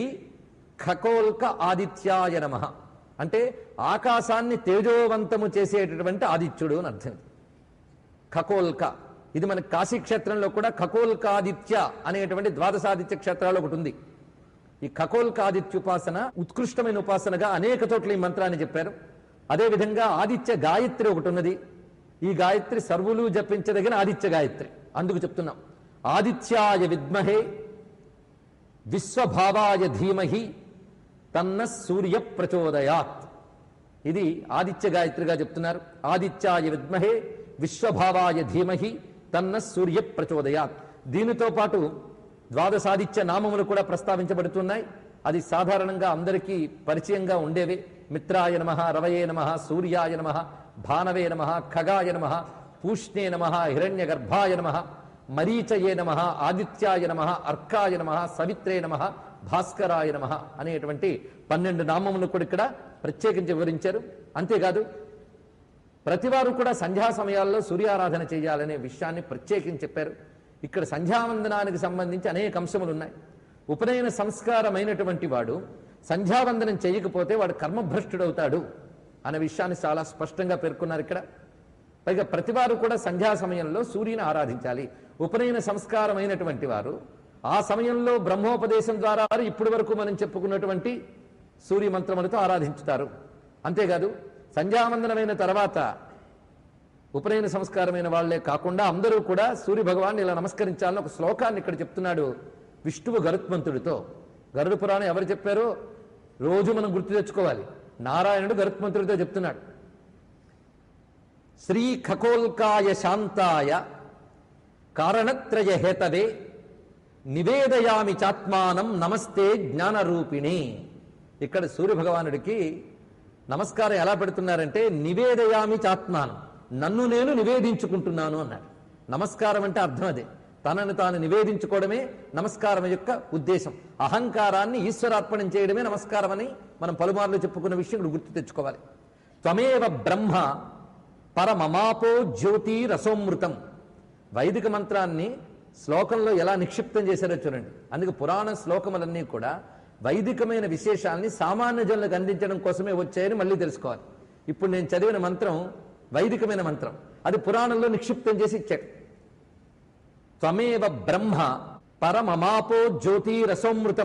ఖకోల్క ఆదిత్యాయ నమ అంటే ఆకాశాన్ని తేజోవంతము చేసేటటువంటి ఆదిత్యుడు అని అర్థం ఖకోల్క ఇది మన కాశీ క్షేత్రంలో కూడా ఖకోల్కాదిత్య అనేటువంటి ద్వాదశాదిత్య క్షేత్రాలు ఒకటి ఉంది ఈ ఖకోల్కాదిత్య ఉపాసన ఉత్కృష్టమైన ఉపాసనగా అనేక చోట్ల ఈ మంత్రాన్ని చెప్పారు అదేవిధంగా ఆదిత్య గాయత్రి ఒకటి ఉన్నది ఈ గాయత్రి సర్వులు జపించదగిన ఆదిత్య గాయత్రి అందుకు చెప్తున్నాం ఆదిత్యాయ విద్మహే విశ్వభావాయ ధీమహి తన్న సూర్య ప్రచోదయాత్ ఇది ఆదిత్య గాయత్రిగా చెప్తున్నారు ఆదిత్యాయ విద్మహే విశ్వభావాయ ధీమహి తన్న సూర్య ప్రచోదయాత్ దీనితో పాటు ద్వాదశాదిత్య నామములు కూడా ప్రస్తావించబడుతున్నాయి అది సాధారణంగా అందరికీ పరిచయంగా ఉండేవి మిత్రాయ నమ రవయే నమ సూర్యాయ నమ భానవే నమ ఖగాయ నమ పూష్ణే నమ హిరణ్య గర్భాయ నమ మరీచయే నమ ఆదిత్యాయ నమ అర్కాయ నమ సవిత్రే నమ భాస్కరాయ నమ అనేటువంటి పన్నెండు నామములు కూడా ఇక్కడ ప్రత్యేకించి వివరించారు అంతేకాదు ప్రతివారు కూడా సంధ్యా సమయాల్లో సూర్యారాధన చేయాలనే విషయాన్ని ప్రత్యేకించి చెప్పారు ఇక్కడ సంధ్యావందనానికి సంబంధించి అనేక అంశములు ఉన్నాయి ఉపనయన సంస్కారమైనటువంటి వాడు సంధ్యావందనం చేయకపోతే వాడు కర్మభ్రష్టుడవుతాడు అనే విషయాన్ని చాలా స్పష్టంగా పేర్కొన్నారు ఇక్కడ పైగా ప్రతివారు కూడా సంధ్యా సమయంలో సూర్యుని ఆరాధించాలి ఉపనయన సంస్కారమైనటువంటి వారు ఆ సమయంలో బ్రహ్మోపదేశం ద్వారా వారు ఇప్పటి వరకు మనం చెప్పుకున్నటువంటి సూర్య మంత్రములతో ఆరాధించుతారు అంతేకాదు సంధ్యావందనమైన తర్వాత ఉపనయన సంస్కారమైన వాళ్లే కాకుండా అందరూ కూడా సూర్య భగవాన్ ఇలా నమస్కరించాలని ఒక శ్లోకాన్ని ఇక్కడ చెప్తున్నాడు విష్ణువు గరుత్మంతుడితో గరుడ పురాణం ఎవరు చెప్పారో రోజు మనం గుర్తు తెచ్చుకోవాలి నారాయణుడు గరుత్మంతుడితో చెప్తున్నాడు శ్రీ ఖకోల్కాయ శాంతాయ కారణత్రయ హేతవే నివేదయామి చాత్మానం నమస్తే జ్ఞానరూపిణి ఇక్కడ సూర్య భగవానుడికి నమస్కారం ఎలా పెడుతున్నారంటే నివేదయామి చాత్మానం నన్ను నేను నివేదించుకుంటున్నాను అన్నాడు నమస్కారం అంటే అర్థం అదే తనను తాను నివేదించుకోవడమే నమస్కారం యొక్క ఉద్దేశం అహంకారాన్ని ఈశ్వరార్పణం చేయడమే నమస్కారం అని మనం పలుమార్లు చెప్పుకున్న విషయం ఇక్కడ గుర్తు తెచ్చుకోవాలి త్వమేవ బ్రహ్మ పరమమాపో జ్యోతి రసోమృతం వైదిక మంత్రాన్ని శ్లోకంలో ఎలా నిక్షిప్తం చేశారో చూడండి అందుకే పురాణ శ్లోకములన్నీ కూడా వైదికమైన విశేషాల్ని సామాన్య జనులకు అందించడం కోసమే వచ్చాయని మళ్ళీ తెలుసుకోవాలి ఇప్పుడు నేను చదివిన మంత్రం వైదికమైన మంత్రం అది పురాణంలో నిక్షిప్తం చేసి ఇచ్చాడు త్వమేవ బ్రహ్మ పరమమాపో జ్యోతిరసోమృతం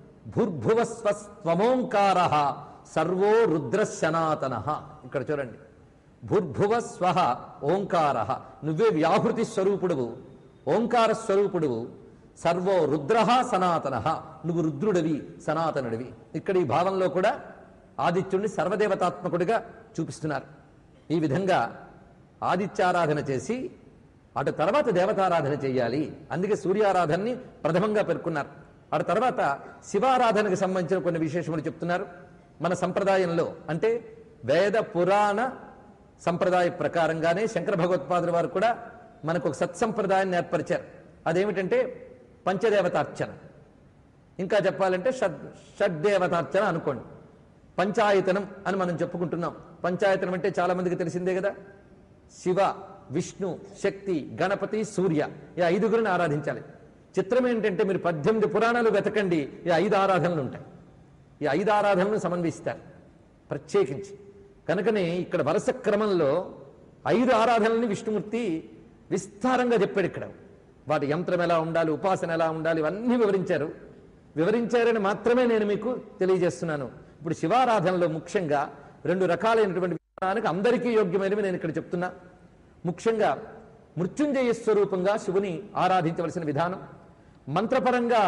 భూర్భువస్వస్వమోంకార సర్వో రుద్ర సనాతన ఇక్కడ చూడండి భూర్భువ స్వహ ఓంకార నువ్వే వ్యాహృతి స్వరూపుడువు ఓంకార స్వరూపుడువు సర్వో రుద్ర సనాతన నువ్వు రుద్రుడివి సనాతనుడివి ఇక్కడ ఈ భావంలో కూడా ఆదిత్యుడిని సర్వదేవతాత్మకుడిగా చూపిస్తున్నారు ఈ విధంగా ఆదిత్యారాధన చేసి అటు తర్వాత దేవతారాధన చేయాలి అందుకే సూర్యారాధనని ప్రథమంగా పేర్కొన్నారు అటు తర్వాత శివారాధనకు సంబంధించిన కొన్ని విశేషములు చెప్తున్నారు మన సంప్రదాయంలో అంటే వేద పురాణ సంప్రదాయ ప్రకారంగానే శంకర భగవత్పాదుల వారు కూడా మనకు ఒక సత్సంప్రదాయాన్ని ఏర్పరిచారు అదేమిటంటే పంచదేవతార్చన ఇంకా చెప్పాలంటే షడ్ షడ్దేవతార్చన అనుకోండి పంచాయతనం అని మనం చెప్పుకుంటున్నాం పంచాయతనం అంటే చాలా మందికి తెలిసిందే కదా శివ విష్ణు శక్తి గణపతి సూర్య ఈ ఐదుగురిని ఆరాధించాలి చిత్రం ఏంటంటే మీరు పద్దెనిమిది పురాణాలు వెతకండి ఈ ఐదు ఆరాధనలు ఉంటాయి ఈ ఐదు ఆరాధనలను సమన్వయిస్తారు ప్రత్యేకించి కనుకనే ఇక్కడ వరుస క్రమంలో ఐదు ఆరాధనల్ని విష్ణుమూర్తి విస్తారంగా చెప్పాడు ఇక్కడ వాటి యంత్రం ఎలా ఉండాలి ఉపాసన ఎలా ఉండాలి ఇవన్నీ వివరించారు వివరించారని మాత్రమే నేను మీకు తెలియజేస్తున్నాను ఇప్పుడు శివారాధనలో ముఖ్యంగా రెండు రకాలైనటువంటి విధానానికి అందరికీ యోగ్యమైనవి నేను ఇక్కడ చెప్తున్నా ముఖ్యంగా మృత్యుంజయ స్వరూపంగా శివుని ఆరాధించవలసిన విధానం మంత్రపరంగా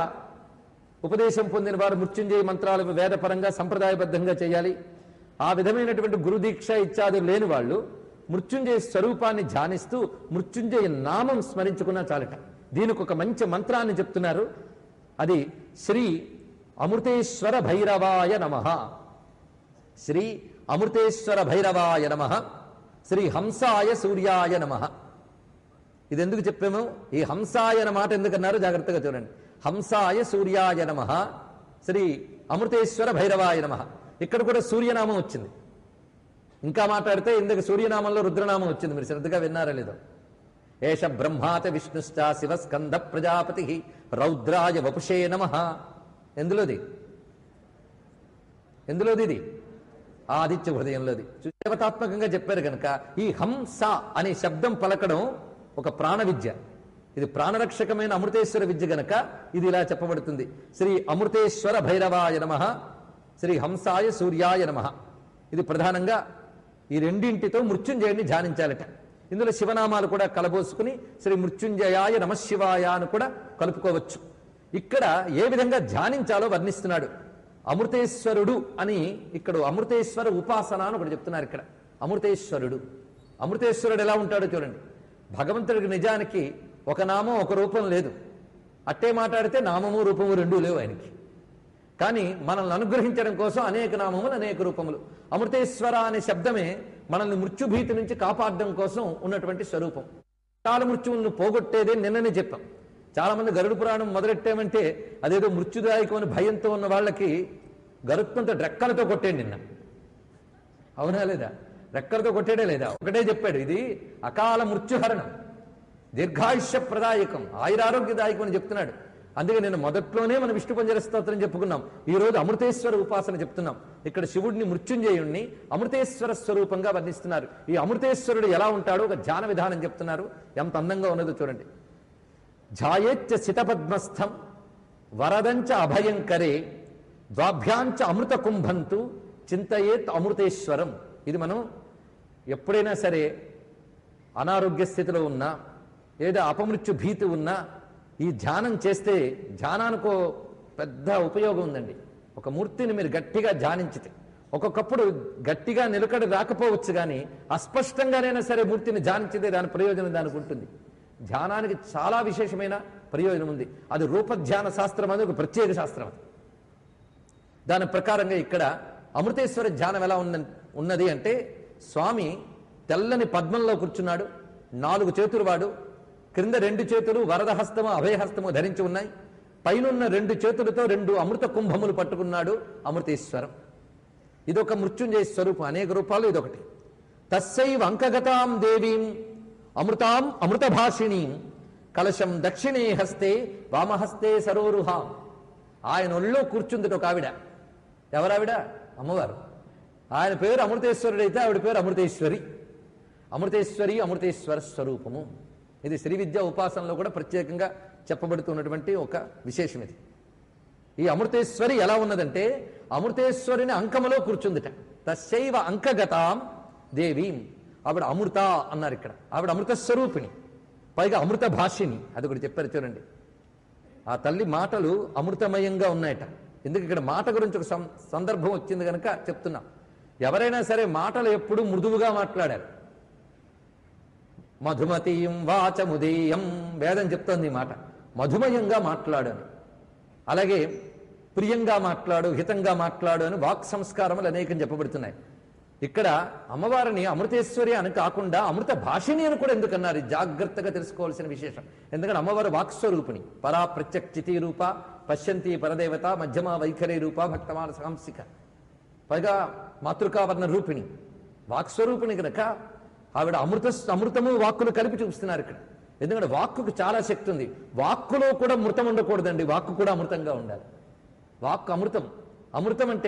ఉపదేశం పొందిన వారు మృత్యుంజయ మంత్రాలు వేదపరంగా సంప్రదాయబద్ధంగా చేయాలి ఆ విధమైనటువంటి గురుదీక్ష ఇత్యాదులు లేని వాళ్ళు మృత్యుంజయ స్వరూపాన్ని ధ్యానిస్తూ మృత్యుంజయ నామం స్మరించుకున్నా చాలట దీనికి ఒక మంచి మంత్రాన్ని చెప్తున్నారు అది శ్రీ అమృతేశ్వర భైరవాయ నమ శ్రీ అమృతేశ్వర భైరవాయ నమ శ్రీ హంసాయ సూర్యాయ నమ ఇది ఎందుకు చెప్పాము ఈ హంసాయ అన్న మాట ఎందుకన్నారు జాగ్రత్తగా చూడండి హంసాయ సూర్యాయ నమ శ్రీ అమృతేశ్వర భైరవాయ నమ ఇక్కడ కూడా సూర్యనామం వచ్చింది ఇంకా మాట్లాడితే ఇందుకు సూర్యనామంలో రుద్రనామం వచ్చింది మీరు శ్రద్ధగా విన్నారా లేదో ఏష బ్రహ్మాత విష్ణుశ్చ శివస్కంద ప్రజాపతి రౌద్రాయ వపుషే నమ ఎందులోది ఎందులోది ఇది ఆదిత్య హృదయంలోది దేవతాత్మకంగా చెప్పారు కనుక ఈ హంస అనే శబ్దం పలకడం ఒక ప్రాణ విద్య ఇది ప్రాణరక్షకమైన అమృతేశ్వర విద్య గనక ఇది ఇలా చెప్పబడుతుంది శ్రీ అమృతేశ్వర భైరవాయ నమ శ్రీ హంసాయ సూర్యాయ నమ ఇది ప్రధానంగా ఈ రెండింటితో మృత్యుంజయుడిని ధ్యానించాలట ఇందులో శివనామాలు కూడా కలబోసుకుని శ్రీ మృత్యుంజయాయ నమశివాయ అని కూడా కలుపుకోవచ్చు ఇక్కడ ఏ విధంగా ధ్యానించాలో వర్ణిస్తున్నాడు అమృతేశ్వరుడు అని ఇక్కడ అమృతేశ్వర ఉపాసన అని ఒకటి చెప్తున్నారు ఇక్కడ అమృతేశ్వరుడు అమృతేశ్వరుడు ఎలా ఉంటాడో చూడండి భగవంతుడికి నిజానికి ఒక నామం ఒక రూపం లేదు అట్టే మాట్లాడితే నామము రూపము రెండూ లేవు ఆయనకి కానీ మనల్ని అనుగ్రహించడం కోసం అనేక నామములు అనేక రూపములు అమృతేశ్వర అనే శబ్దమే మనల్ని మృత్యుభీతి నుంచి కాపాడడం కోసం ఉన్నటువంటి స్వరూపం కాల మృత్యువులను పోగొట్టేదే నిన్ననే చెప్పాం చాలా మంది గరుడు పురాణం మొదలెట్టామంటే అదేదో మృత్యుదాయకం అని భయంతో ఉన్న వాళ్ళకి గరుత్మంతో రెక్కలతో కొట్టేయండి నిన్న అవునా లేదా రెక్కలతో కొట్టేడే లేదా ఒకటే చెప్పాడు ఇది అకాల మృత్యుహరణం దీర్ఘాయుష్య ప్రదాయకం ఆయురారోగ్యదాయకం అని చెప్తున్నాడు అందుకే నేను మొదట్లోనే మన విష్ణు పంజర స్తోత్రం చెప్పుకున్నాం ఈ రోజు అమృతేశ్వర ఉపాసన చెప్తున్నాం ఇక్కడ శివుడిని మృత్యుంజయుణ్ణి అమృతేశ్వర స్వరూపంగా వర్ణిస్తున్నారు ఈ అమృతేశ్వరుడు ఎలా ఉంటాడో ఒక ధ్యాన విధానం చెప్తున్నారు ఎంత అందంగా ఉన్నదో చూడండి ఝాయేచ్చ శితపద్మస్థం వరదంచ అభయంకరే ద్వాభ్యాంచ అమృత కుంభంతు చింతయేత్ అమృతేశ్వరం ఇది మనం ఎప్పుడైనా సరే అనారోగ్య స్థితిలో ఉన్నా లేదా అపమృత్యు భీతి ఉన్నా ఈ ధ్యానం చేస్తే ధ్యానానికో పెద్ద ఉపయోగం ఉందండి ఒక మూర్తిని మీరు గట్టిగా ధ్యానించితే ఒక్కొక్కప్పుడు గట్టిగా నిలకడ రాకపోవచ్చు కానీ అస్పష్టంగానైనా సరే మూర్తిని ధ్యానించితే దాని ప్రయోజనం దానికి ఉంటుంది ధ్యానానికి చాలా విశేషమైన ప్రయోజనం ఉంది అది రూపధ్యాన శాస్త్రం అనేది ఒక ప్రత్యేక శాస్త్రం అది దాని ప్రకారంగా ఇక్కడ అమృతేశ్వర ధ్యానం ఎలా ఉన్న ఉన్నది అంటే స్వామి తెల్లని పద్మంలో కూర్చున్నాడు నాలుగు చేతులు వాడు క్రింద రెండు చేతులు వరదహస్తము అభయహస్తము ధరించి ఉన్నాయి పైనున్న రెండు చేతులతో రెండు అమృత కుంభములు పట్టుకున్నాడు అమృతేశ్వరం ఇదొక మృత్యుంజయ స్వరూపం అనేక రూపాలు ఇదొకటి తస్సైవ అంకగతాం దేవీం అమృతాం అమృతభాషిణీం కలశం దక్షిణే హస్తే వామహస్తే సరోరుహాం ఆయన ఒళ్ళో కూర్చుంది ఒక ఆవిడ ఎవరావిడ అమ్మవారు ఆయన పేరు అమృతేశ్వరుడైతే ఆవిడ పేరు అమృతేశ్వరి అమృతేశ్వరి అమృతేశ్వర స్వరూపము ఇది శ్రీ విద్యా ఉపాసనలో కూడా ప్రత్యేకంగా చెప్పబడుతున్నటువంటి ఒక విశేషం ఇది ఈ అమృతేశ్వరి ఎలా ఉన్నదంటే అమృతేశ్వరిని అంకములో కూర్చుందిట తస్యైవ అంకగతాం దేవీం ఆవిడ అమృత అన్నారు ఇక్కడ ఆవిడ అమృత స్వరూపిణి పైగా అమృత భాషిని అది ఒకటి చెప్పారు చూడండి ఆ తల్లి మాటలు అమృతమయంగా ఉన్నాయట ఎందుకు ఇక్కడ మాట గురించి ఒక సం- సందర్భం వచ్చింది కనుక చెప్తున్నా ఎవరైనా సరే మాటలు ఎప్పుడు మృదువుగా మాట్లాడారు మధుమతీయం వాచముదీయం వేదం చెప్తోంది ఈ మాట మధుమయంగా మాట్లాడు అని అలాగే ప్రియంగా మాట్లాడు హితంగా మాట్లాడు అని వాక్ సంస్కారములు అనేకం చెప్పబడుతున్నాయి ఇక్కడ అమ్మవారిని అమృతేశ్వరి అని కాకుండా అమృత భాషిణి అని కూడా ఎందుకన్నారు ఇది జాగ్రత్తగా తెలుసుకోవాల్సిన విశేషం ఎందుకంటే అమ్మవారు వాక్స్వరూపిణి పరా ప్రత్యక్షితి రూప పశ్యంతి పరదేవత మధ్యమ వైఖరి రూప భక్తమాన సాంసిక పైగా మాతృకావర్ణ రూపిణి వాక్స్వరూపిణి కనుక ఆవిడ అమృత అమృతము వాక్కులు కలిపి చూపిస్తున్నారు ఇక్కడ ఎందుకంటే వాక్కుకు చాలా శక్తి ఉంది వాక్కులో కూడా మృతం ఉండకూడదండి వాక్కు కూడా అమృతంగా ఉండాలి వాక్కు అమృతం అమృతం అంటే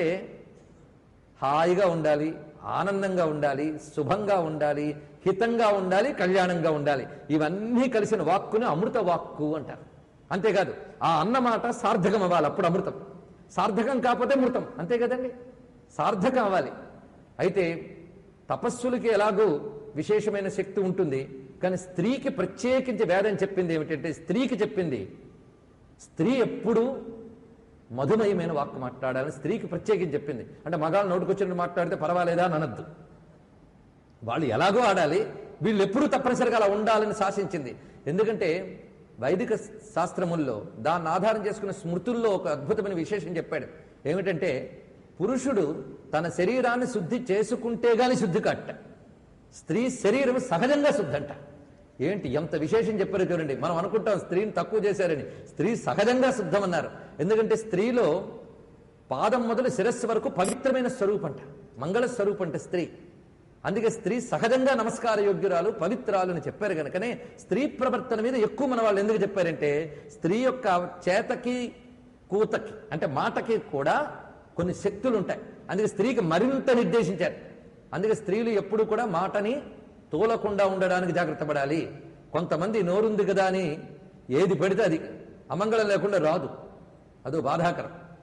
హాయిగా ఉండాలి ఆనందంగా ఉండాలి శుభంగా ఉండాలి హితంగా ఉండాలి కళ్యాణంగా ఉండాలి ఇవన్నీ కలిసిన వాక్కుని అమృత వాక్కు అంటారు అంతేకాదు ఆ అన్నమాట సార్థకం అవ్వాలి అప్పుడు అమృతం సార్థకం కాకపోతే మృతం అంతే కదండి సార్థకం అవ్వాలి అయితే తపస్సులకి ఎలాగో విశేషమైన శక్తి ఉంటుంది కానీ స్త్రీకి ప్రత్యేకించి వేదం చెప్పింది ఏమిటంటే స్త్రీకి చెప్పింది స్త్రీ ఎప్పుడు మధుమయమైన వాక్కు మాట్లాడాలని స్త్రీకి ప్రత్యేకించి చెప్పింది అంటే మగాళ్ళు నోటుకొచ్చినట్టు మాట్లాడితే పర్వాలేదా అని అనద్దు వాళ్ళు ఎలాగో ఆడాలి వీళ్ళు ఎప్పుడూ తప్పనిసరిగా అలా ఉండాలని శాసించింది ఎందుకంటే వైదిక శాస్త్రముల్లో దాన్ని ఆధారం చేసుకున్న స్మృతుల్లో ఒక అద్భుతమైన విశేషం చెప్పాడు ఏమిటంటే పురుషుడు తన శరీరాన్ని శుద్ధి చేసుకుంటే గాని శుద్ధి కట్ట స్త్రీ శరీరం సహజంగా శుద్ధంట ఏంటి ఎంత విశేషం చెప్పారో చూడండి మనం అనుకుంటాం స్త్రీని తక్కువ చేశారని స్త్రీ సహజంగా శుద్ధమన్నారు ఎందుకంటే స్త్రీలో పాదం మొదలు శిరస్సు వరకు పవిత్రమైన స్వరూపంట మంగళ స్వరూపంట స్త్రీ అందుకే స్త్రీ సహజంగా నమస్కార యోగ్యురాలు పవిత్రాలు అని చెప్పారు కనుకనే స్త్రీ ప్రవర్తన మీద ఎక్కువ మన వాళ్ళు ఎందుకు చెప్పారంటే స్త్రీ యొక్క చేతకి కూతకి అంటే మాటకి కూడా కొన్ని శక్తులు ఉంటాయి అందుకే స్త్రీకి మరింత నిర్దేశించారు అందుకే స్త్రీలు ఎప్పుడు కూడా మాటని తోలకుండా ఉండడానికి జాగ్రత్త పడాలి కొంతమంది నోరుంది కదా అని ఏది పెడితే అది అమంగళం లేకుండా రాదు అదో బాధాకరం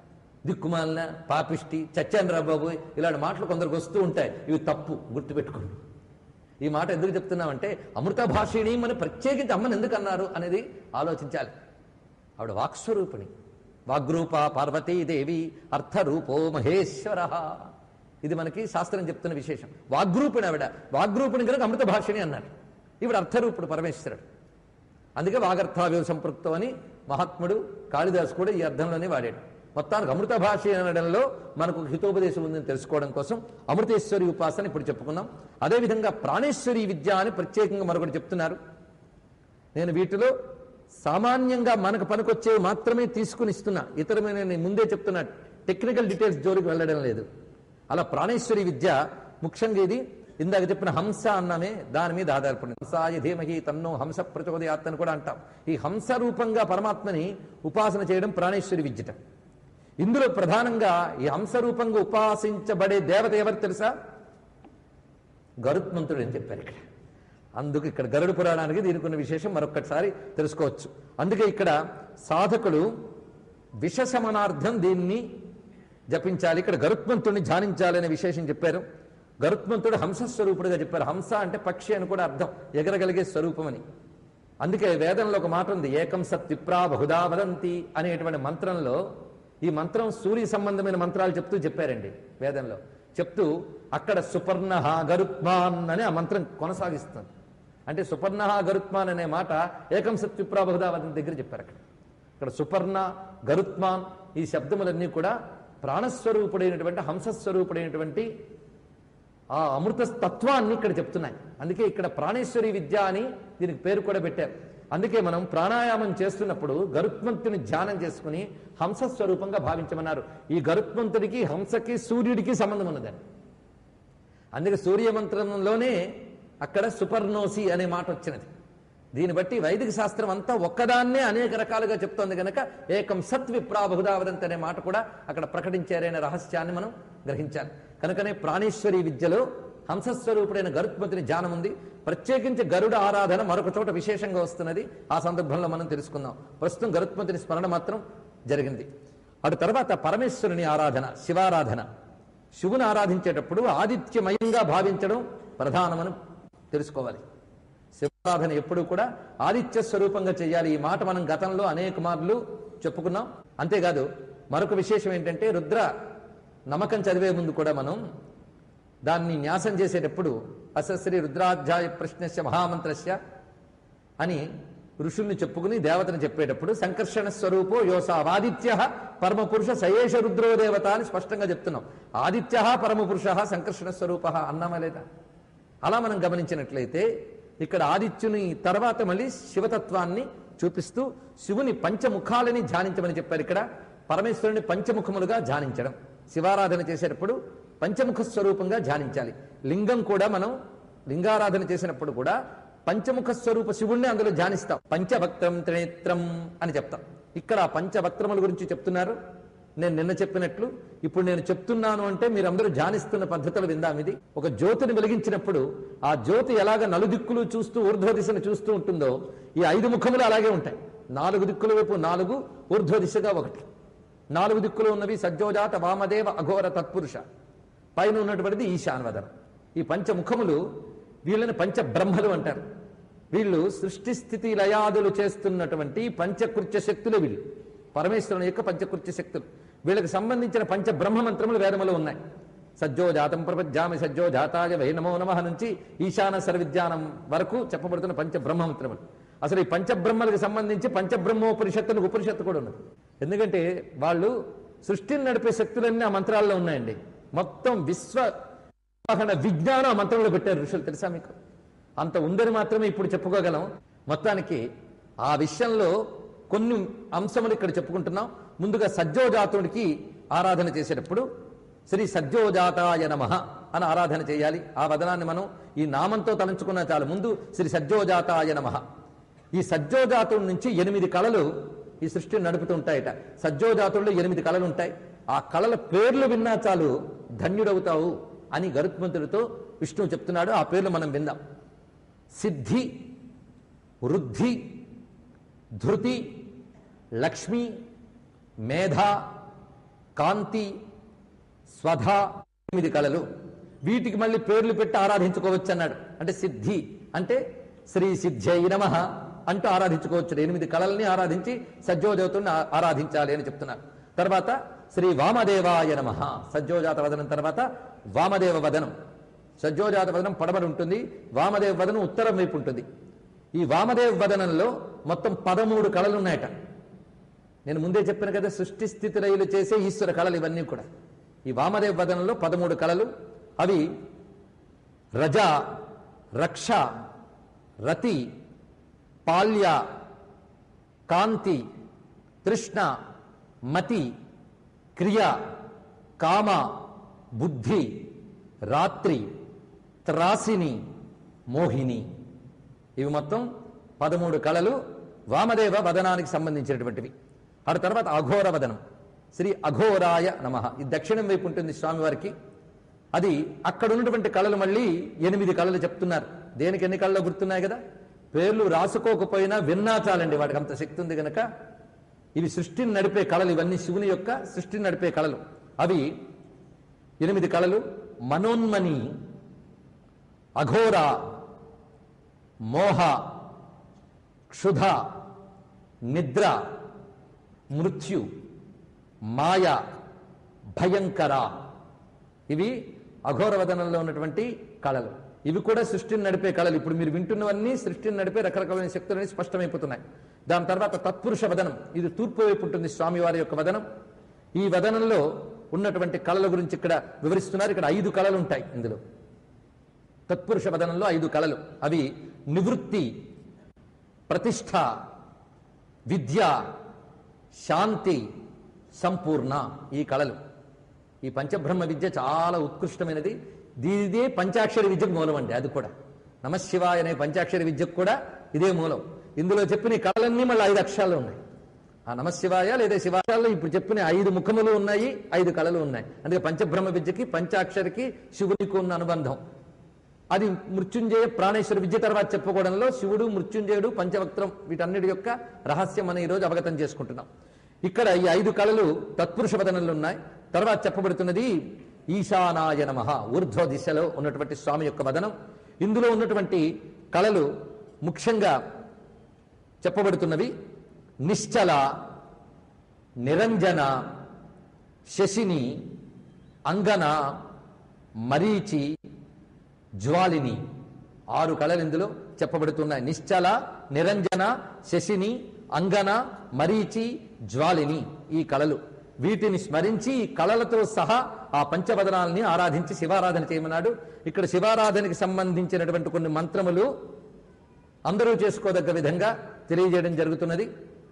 దిక్కుమాలిన పాపిష్టి చచ్చాను బాబు ఇలాంటి మాటలు కొందరికి వస్తూ ఉంటాయి ఇవి తప్పు గుర్తుపెట్టుకోండి ఈ మాట ఎందుకు చెప్తున్నామంటే అమృత భాషిణి అని ప్రత్యేకించి అమ్మని ఎందుకు అన్నారు అనేది ఆలోచించాలి ఆవిడ వాక్స్వరూపిణి వాగ్రూప పార్వతీదేవి అర్థరూపో మహేశ్వర ఇది మనకి శాస్త్రం చెప్తున్న విశేషం వాగ్రూపిణి ఆవిడ వాగ్రూపిణి కనుక అమృత భాషిణి అన్నారు ఈవిడ అర్థరూపుడు పరమేశ్వరుడు అందుకే వాగర్థావ్యవ సంపృక్తం అని మహాత్ముడు కాళిదాస్ కూడా ఈ అర్థంలోనే వాడాడు మొత్తానికి అమృత భాష అనడంలో మనకు హితోపదేశం ఉందని తెలుసుకోవడం కోసం అమృతేశ్వరి ఉపాసన ఇప్పుడు చెప్పుకున్నాం అదేవిధంగా ప్రాణేశ్వరి విద్య అని ప్రత్యేకంగా మరొకటి చెప్తున్నారు నేను వీటిలో సామాన్యంగా మనకు పనికొచ్చేవి మాత్రమే తీసుకుని ఇస్తున్నా ఇతరమైన నేను ముందే చెప్తున్నా టెక్నికల్ డీటెయిల్స్ జోలికి వెళ్ళడం లేదు అలా ప్రాణేశ్వరి విద్య ముఖ్యంగా ఇది ఇందాక చెప్పిన హంస అన్నమే దాని మీద ఆధారపడింది హంసాయ ధీమహి తన్నో హంస ప్రచోదయాత్ అని కూడా అంటాం ఈ హంస రూపంగా పరమాత్మని ఉపాసన చేయడం ప్రాణేశ్వరి విద్యట ఇందులో ప్రధానంగా ఈ హంస రూపంగా ఉపాసించబడే దేవత ఎవరు తెలుసా గరుత్మంతుడు అని చెప్పారు ఇక్కడ అందుకు ఇక్కడ గరుడు పురాణానికి దీనికి ఉన్న విశేషం మరొక్కసారి తెలుసుకోవచ్చు అందుకే ఇక్కడ సాధకులు విషశమనార్థం దీన్ని జపించాలి ఇక్కడ గరుత్మంతుడిని ధ్యానించాలనే విశేషం చెప్పారు గరుత్మంతుడు హంసస్వరూపుడుగా చెప్పారు హంస అంటే పక్షి అని కూడా అర్థం ఎగరగలిగే స్వరూపం అని అందుకే వేదంలో ఒక మాట ఉంది ఏకం సత్ విప్రా బహుదా వదంతి అనేటువంటి మంత్రంలో ఈ మంత్రం సూర్య సంబంధమైన మంత్రాలు చెప్తూ చెప్పారండి వేదంలో చెప్తూ అక్కడ సుపర్ణ గరుత్మాన్ అని ఆ మంత్రం కొనసాగిస్తుంది అంటే సుపర్ణ గరుత్మాన్ అనే మాట ఏకం సత్ విప్రా బహుదా వదంతి దగ్గర చెప్పారు అక్కడ ఇక్కడ సుపర్ణ గరుత్మాన్ ఈ శబ్దములన్నీ కూడా ప్రాణస్వరూపుడైనటువంటి హంసస్వరూపుడైనటువంటి ఆ అమృత తత్వాన్ని ఇక్కడ చెప్తున్నాయి అందుకే ఇక్కడ ప్రాణేశ్వరి విద్య అని దీనికి పేరు కూడా పెట్టారు అందుకే మనం ప్రాణాయామం చేస్తున్నప్పుడు గరుత్మంతుని ధ్యానం చేసుకుని హంస స్వరూపంగా భావించమన్నారు ఈ గరుత్మంతుడికి హంసకి సూర్యుడికి సంబంధం ఉన్నదని అందుకే సూర్య మంత్రంలోనే అక్కడ సుపర్ణోసి అనే మాట వచ్చినది దీన్ని బట్టి వైదిక శాస్త్రం అంతా ఒక్కదాన్నే అనేక రకాలుగా చెప్తోంది కనుక ఏకం సత్ విప్రా బహుదావదంత్ అనే మాట కూడా అక్కడ ప్రకటించారనే రహస్యాన్ని మనం గ్రహించాలి కనుకనే ప్రాణేశ్వరి విద్యలో హంసస్వరూపుడైన గరుత్మంతుని ధ్యానం ఉంది ప్రత్యేకించి గరుడ ఆరాధన మరొక చోట విశేషంగా వస్తున్నది ఆ సందర్భంలో మనం తెలుసుకుందాం ప్రస్తుతం గరుత్మంతుని స్మరణ మాత్రం జరిగింది అటు తర్వాత పరమేశ్వరుని ఆరాధన శివారాధన శివుని ఆరాధించేటప్పుడు ఆదిత్యమయంగా భావించడం ప్రధానమని తెలుసుకోవాలి శివారాధన ఎప్పుడు కూడా ఆదిత్య స్వరూపంగా చేయాలి ఈ మాట మనం గతంలో అనేక మార్లు చెప్పుకున్నాం అంతేకాదు మరొక విశేషం ఏంటంటే రుద్ర నమ్మకం చదివే ముందు కూడా మనం దాన్ని న్యాసం చేసేటప్పుడు అసశ్రీ రుద్రాధ్యాయ ప్రశ్నస్య మహామంత్రస్య అని ఋషుల్ని చెప్పుకుని దేవతను చెప్పేటప్పుడు సంకర్షణ స్వరూపో యోసావాదిత్య పరమపురుష సయేష రుద్రో దేవత అని స్పష్టంగా చెప్తున్నాం ఆదిత్య పరమపురుష సంకర్షణ స్వరూప అన్నామా లేదా అలా మనం గమనించినట్లయితే ఇక్కడ ఆదిత్యుని తర్వాత మళ్ళీ శివతత్వాన్ని చూపిస్తూ శివుని పంచముఖాలని ధ్యానించమని చెప్పారు ఇక్కడ పరమేశ్వరుని పంచముఖములుగా ధ్యానించడం శివారాధన చేసేటప్పుడు పంచముఖ స్వరూపంగా ధ్యానించాలి లింగం కూడా మనం లింగారాధన చేసినప్పుడు కూడా పంచముఖ స్వరూప శివుణ్ణి అందులో ధ్యానిస్తాం పంచభక్త్రం త్రినేత్రం అని చెప్తాం ఇక్కడ ఆ పంచభక్త్రముల గురించి చెప్తున్నారు నేను నిన్న చెప్పినట్లు ఇప్పుడు నేను చెప్తున్నాను అంటే మీరందరూ ధ్యానిస్తున్న పద్ధతులు విందాం ఇది ఒక జ్యోతిని వెలిగించినప్పుడు ఆ జ్యోతి ఎలాగ నలుదిక్కులు చూస్తూ ఊర్ధ్వ దిశను చూస్తూ ఉంటుందో ఈ ఐదు ముఖములు అలాగే ఉంటాయి నాలుగు దిక్కుల వైపు నాలుగు ఊర్ధ్వ దిశగా ఒకటి నాలుగు దిక్కులు ఉన్నవి సజ్జోజాత వామదేవ అఘోర తత్పురుష పైన ఉన్నటువంటిది ఈశాన్వదనం ఈ పంచముఖములు వీళ్ళని పంచబ్రహ్మలు అంటారు వీళ్ళు సృష్టి స్థితి లయాదులు చేస్తున్నటువంటి పంచకృత్య శక్తులు వీళ్ళు పరమేశ్వరుని యొక్క పంచకృత్య శక్తులు వీళ్ళకి సంబంధించిన పంచబ్రహ్మ మంత్రములు వేదములో ఉన్నాయి సజ్జోజాతం ప్రపంచామి సజ్జోజాతాయ వై నమో నమ నుంచి ఈశాన సర్విద్యానం వరకు చెప్పబడుతున్న పంచబ్రహ్మ మంత్రములు అసలు ఈ పంచబ్రహ్మలకు సంబంధించి పంచబ్రహ్మోపనిషత్తులకు ఉపనిషత్తు కూడా ఉన్నది ఎందుకంటే వాళ్ళు సృష్టిని నడిపే శక్తులన్నీ ఆ మంత్రాల్లో ఉన్నాయండి మొత్తం విశ్వ నిర్వహణ విజ్ఞానం ఆ మంత్రంలో పెట్టారు ఋషులు తెలుసా మీకు అంత ఉందని మాత్రమే ఇప్పుడు చెప్పుకోగలం మొత్తానికి ఆ విషయంలో కొన్ని అంశములు ఇక్కడ చెప్పుకుంటున్నాం ముందుగా సజ్జోజాతుడికి ఆరాధన చేసేటప్పుడు శ్రీ సజ్జోజాతాయ నమ అని ఆరాధన చేయాలి ఆ వదనాన్ని మనం ఈ నామంతో తలంచుకున్నా చాలు ముందు శ్రీ సజ్జోజాతాయ నమ ఈ సజ్జోజాతుడి నుంచి ఎనిమిది కళలు ఈ సృష్టిని నడుపుతూ ఉంటాయట సజ్జోజాతుల్లో ఎనిమిది కళలు ఉంటాయి ఆ కళల పేర్లు విన్నా చాలు ధన్యుడవుతావు అని గరుత్మంతుడితో విష్ణువు చెప్తున్నాడు ఆ పేర్లు మనం విందాం సిద్ధి వృద్ధి ధృతి లక్ష్మి మేధ కాంతి స్వధ ఎనిమిది కళలు వీటికి మళ్ళీ పేర్లు పెట్టి ఆరాధించుకోవచ్చు అన్నాడు అంటే సిద్ధి అంటే శ్రీ సిద్ధ్యై నమ అంటూ ఆరాధించుకోవచ్చు ఎనిమిది కళల్ని ఆరాధించి సజ్జోదేవతని ఆ- ఆరాధించాలి అని చెప్తున్నారు తర్వాత శ్రీ వామదేవాయ నమ సజ్జోజాత వదనం తర్వాత వామదేవ వదనం సజ్జోజాత వదనం పడమర ఉంటుంది వామదేవ వదనం ఉత్తరం వైపు ఉంటుంది ఈ వామదేవ వదనంలో మొత్తం పదమూడు కళలు ఉన్నాయట నేను ముందే చెప్పాను కదా సృష్టి స్థితి రైలు చేసే ఈశ్వర కళలు ఇవన్నీ కూడా ఈ వామదేవ వదనంలో పదమూడు కళలు అవి రజ రక్ష రతి పాల్య కాంతి తృష్ణ మతి క్రియ కామ బుద్ధి రాత్రి త్రాసిని మోహిని ఇవి మొత్తం పదమూడు కళలు వామదేవ వదనానికి సంబంధించినటువంటివి ఆ తర్వాత అఘోర వదనం శ్రీ అఘోరాయ నమ ఇది దక్షిణం వైపు ఉంటుంది స్వామివారికి అది అక్కడ ఉన్నటువంటి కళలు మళ్ళీ ఎనిమిది కళలు చెప్తున్నారు దేనికి ఎన్ని కళలు గుర్తున్నాయి కదా పేర్లు రాసుకోకపోయినా విన్నా చాలండి వాడికి అంత శక్తి ఉంది గనక ఇవి సృష్టిని నడిపే కళలు ఇవన్నీ శివుని యొక్క సృష్టిని నడిపే కళలు అవి ఎనిమిది కళలు మనోన్మని అఘోర మోహ క్షుధ నిద్ర మృత్యు మాయ భయంకర ఇవి అఘోరవదనంలో ఉన్నటువంటి కళలు ఇవి కూడా సృష్టిని నడిపే కళలు ఇప్పుడు మీరు వింటున్నవన్నీ సృష్టిని నడిపే రకరకాలైన శక్తులని స్పష్టమైపోతున్నాయి దాని తర్వాత తత్పురుష వదనం ఇది తూర్పు వైపు ఉంటుంది స్వామివారి యొక్క వదనం ఈ వదనంలో ఉన్నటువంటి కళల గురించి ఇక్కడ వివరిస్తున్నారు ఇక్కడ ఐదు కళలు ఉంటాయి ఇందులో తత్పురుష వదనంలో ఐదు కళలు అవి నివృత్తి ప్రతిష్ట విద్య శాంతి సంపూర్ణ ఈ కళలు ఈ పంచబ్రహ్మ విద్య చాలా ఉత్కృష్టమైనది దీనిదే పంచాక్షరి విద్యకు మూలం అండి అది కూడా నమశివాయ అనే పంచాక్షరి విద్యకు కూడా ఇదే మూలం ఇందులో చెప్పిన ఈ కళలన్నీ మళ్ళీ ఐదు అక్షరాలు ఉన్నాయి ఆ నమశివాయ లేదా శివాయాల్లో ఇప్పుడు చెప్పిన ఐదు ముఖములు ఉన్నాయి ఐదు కళలు ఉన్నాయి అందుకే పంచబ్రహ్మ విద్యకి పంచాక్షరికి శివునికి ఉన్న అనుబంధం అది మృత్యుంజయ ప్రాణేశ్వర విద్య తర్వాత చెప్పుకోవడంలో శివుడు మృత్యుంజయుడు పంచవక్త్రం వీటన్నిటి యొక్క రహస్యం మనం ఈరోజు అవగతం చేసుకుంటున్నాం ఇక్కడ ఈ ఐదు కళలు తత్పురుష వదనంలో ఉన్నాయి తర్వాత చెప్పబడుతున్నది ఈశానాయ నమ ఊర్ధ్వ దిశలో ఉన్నటువంటి స్వామి యొక్క వదనం ఇందులో ఉన్నటువంటి కళలు ముఖ్యంగా చెప్పబడుతున్నవి నిశ్చల నిరంజన శశిని అంగన మరీచి జ్వాలిని ఆరు కళలు ఇందులో చెప్పబడుతున్నాయి నిశ్చల నిరంజన శశిని అంగన మరీచి జ్వాలిని ఈ కళలు వీటిని స్మరించి ఈ కళలతో సహా ఆ పంచవదనాల్ని ఆరాధించి శివారాధన చేయమన్నాడు ఇక్కడ శివారాధనకి సంబంధించినటువంటి కొన్ని మంత్రములు అందరూ చేసుకోదగ్గ విధంగా తెలియజేయడం జరుగుతున్నది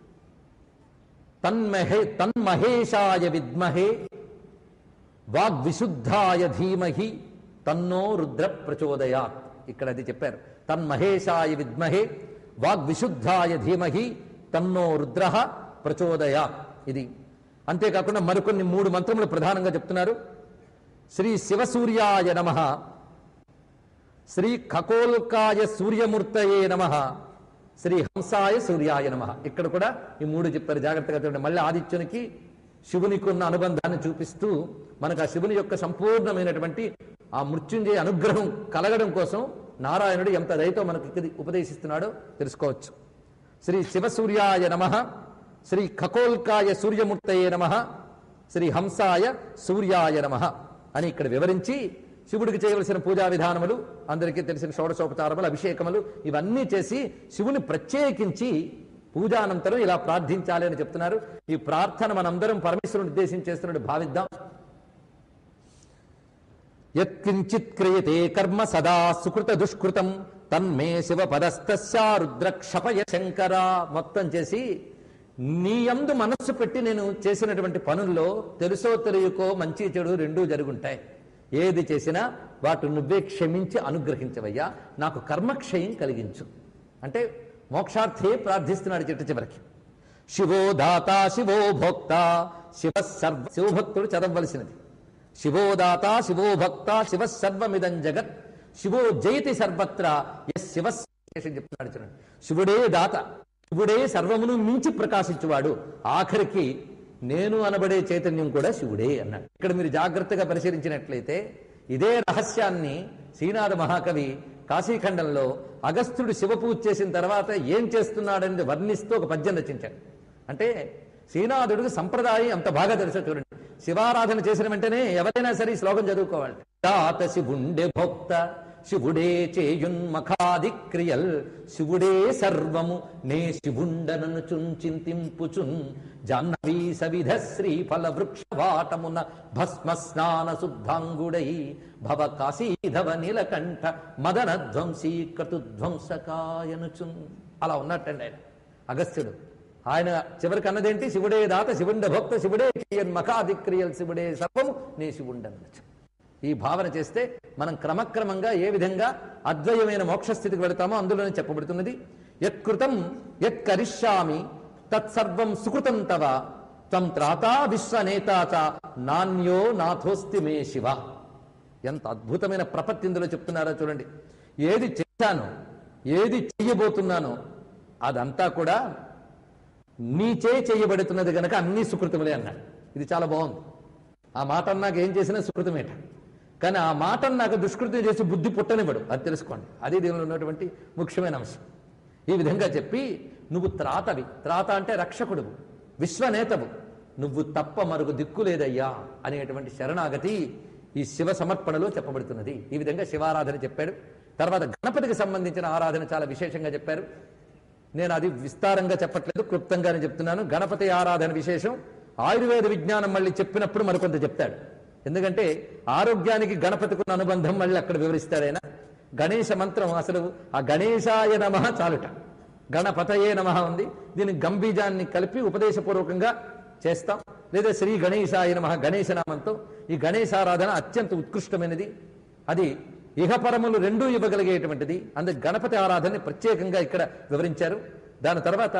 తన్మహే తన్మహేషాయ విద్మహే వాగ్విశుద్ధాయ ధీమహి తన్నో రుద్ర ప్రచోదయాత్ ఇక్కడ అది చెప్పారు తన్మహేషాయ విద్మహే వాగ్విశుద్ధాయ ధీమహి తన్నో రుద్ర ప్రచోదయాత్ ఇది అంతేకాకుండా మరికొన్ని మూడు మంత్రములు ప్రధానంగా చెప్తున్నారు శ్రీ శివసూర్యాయ నమ శ్రీ ఖకోల్కాయ సూర్యమూర్తయే నమ శ్రీ హంసాయ సూర్యాయ నమ ఇక్కడ కూడా ఈ మూడు చెప్పారు జాగ్రత్తగా చూడండి మళ్ళీ ఆదిత్యునికి శివునికి ఉన్న అనుబంధాన్ని చూపిస్తూ మనకు ఆ శివుని యొక్క సంపూర్ణమైనటువంటి ఆ మృత్యుంజయ అనుగ్రహం కలగడం కోసం నారాయణుడు ఎంత దయతో మనకి ఇది ఉపదేశిస్తున్నాడో తెలుసుకోవచ్చు శ్రీ శివసూర్యాయ నమ శ్రీ ఖకోల్కాయ సూర్యమూర్తయే నమ శ్రీ హంసాయ సూర్యాయ నమ అని ఇక్కడ వివరించి శివుడికి చేయవలసిన పూజా విధానములు అందరికీ తెలిసిన షోడశోపచారములు అభిషేకములు ఇవన్నీ చేసి శివుని ప్రత్యేకించి పూజానంతరం ఇలా ప్రార్థించాలి అని చెప్తున్నారు ఈ ప్రార్థన మనందరం పరమేశ్వరుని ఉద్దేశించి చేస్తున్నట్టు భావిద్దాం యత్కించిత్ క్రియతే కర్మ సదా సుకృత దుష్కృతం తన్మే శివ పదస్తస్యా రుద్రక్షపయ శంకర మొత్తం చేసి నీ యందు మనస్సు పెట్టి నేను చేసినటువంటి పనుల్లో తెలుసో తెలియకో మంచి చెడు రెండూ జరుగుంటాయి ఏది చేసినా వాటి నువ్వే క్షమించి అనుగ్రహించవయ్యా నాకు కర్మక్షయం కలిగించు అంటే మోక్షార్థే ప్రార్థిస్తున్నాడు చిట్ట చివరికి శివో దాత శివో భోక్త శివ సర్వ శివభక్తుడు చదవలసినది శివో దాత శివో భక్త శివ సర్వమిదం జగత్ శివో జయతి సర్వత్ర ఎస్ శివ చెప్తున్నాడు చూడండి శివుడే దాత శివుడే సర్వమును మించి ప్రకాశించువాడు ఆఖరికి నేను అనబడే చైతన్యం కూడా శివుడే అన్నాడు ఇక్కడ మీరు జాగ్రత్తగా పరిశీలించినట్లయితే ఇదే రహస్యాన్ని శ్రీనాథ మహాకవి కాశీఖండంలో అగస్త్యుడు శివపూజ చేసిన తర్వాత ఏం చేస్తున్నాడని వర్ణిస్తూ ఒక పద్యం రచించాడు అంటే శ్రీనాథుడికి సంప్రదాయం అంత బాగా తెలుసో చూడండి శివారాధన చేసిన వెంటనే ఎవరైనా సరే ఈ శ్లోకం చదువుకోవాలి తాత శివుండే భోక్త శివుడే చేయున్మఖాది క్రియల్ శివుడే సర్వము నే శివుండనను చింతింపుచున్ జాహ్నవీ సవిధ శ్రీ ఫల వృక్ష వాటమున భస్మ స్నాన శుద్ధాంగుడై భవ కాశీధవ నీలకంఠ మదన ధ్వంసీ క్రతుధ్వంసకాయనుచున్ అలా ఉన్నట్టండి ఆయన అగస్త్యుడు ఆయన చివరికి అన్నదేంటి శివుడే దాత శివుండ భక్త శివుడే మఖాది క్రియల్ శివుడే సర్వము నే శివుండనొచ్చు ఈ భావన చేస్తే మనం క్రమక్రమంగా ఏ విధంగా అద్వయమైన మోక్షస్థితికి వెళతామో అందులోనే చెప్పబడుతున్నది యత్కృతం యత్ కరిష్యామి తత్సర్వం సుకృతం తవ త్వం త్రాతా విశ్వనేతాచ నాణ్యో నాథోస్తి మే శివ ఎంత అద్భుతమైన ప్రపత్తి ఇందులో చెప్తున్నారో చూడండి ఏది చేశానో ఏది చెయ్యబోతున్నానో అదంతా కూడా నీచే చేయబడుతున్నది గనక అన్ని సుకృతములే అన్నాడు ఇది చాలా బాగుంది ఆ మాట అన్నాక ఏం చేసినా సుకృతమేట కానీ ఆ మాట నాకు దుష్కృతి చేసి బుద్ధి పుట్టనివ్వడు అది తెలుసుకోండి అది దీనిలో ఉన్నటువంటి ముఖ్యమైన అంశం ఈ విధంగా చెప్పి నువ్వు త్రాతవి త్రాత అంటే రక్షకుడు విశ్వనేతవు నువ్వు తప్ప మరొక దిక్కు లేదయ్యా అనేటువంటి శరణాగతి ఈ శివ సమర్పణలో చెప్పబడుతున్నది ఈ విధంగా శివారాధన చెప్పాడు తర్వాత గణపతికి సంబంధించిన ఆరాధన చాలా విశేషంగా చెప్పారు నేను అది విస్తారంగా చెప్పట్లేదు క్లుప్తంగానే చెప్తున్నాను గణపతి ఆరాధన విశేషం ఆయుర్వేద విజ్ఞానం మళ్ళీ చెప్పినప్పుడు మరికొంత చెప్తాడు ఎందుకంటే ఆరోగ్యానికి గణపతికి ఉన్న అనుబంధం మళ్ళీ అక్కడ వివరిస్తాడు ఆయన గణేశ మంత్రం అసలు ఆ గణేశాయ నమ చాలుట గణపతయే నమ ఉంది దీని గంభీజాన్ని కలిపి ఉపదేశపూర్వకంగా చేస్తాం లేదా శ్రీ గణేశాయ నమ గణేశనామంతో ఈ గణేశారాధన అత్యంత ఉత్కృష్టమైనది అది ఇహపరములు రెండూ ఇవ్వగలిగేటువంటిది అందుకు గణపతి ఆరాధనని ప్రత్యేకంగా ఇక్కడ వివరించారు దాని తర్వాత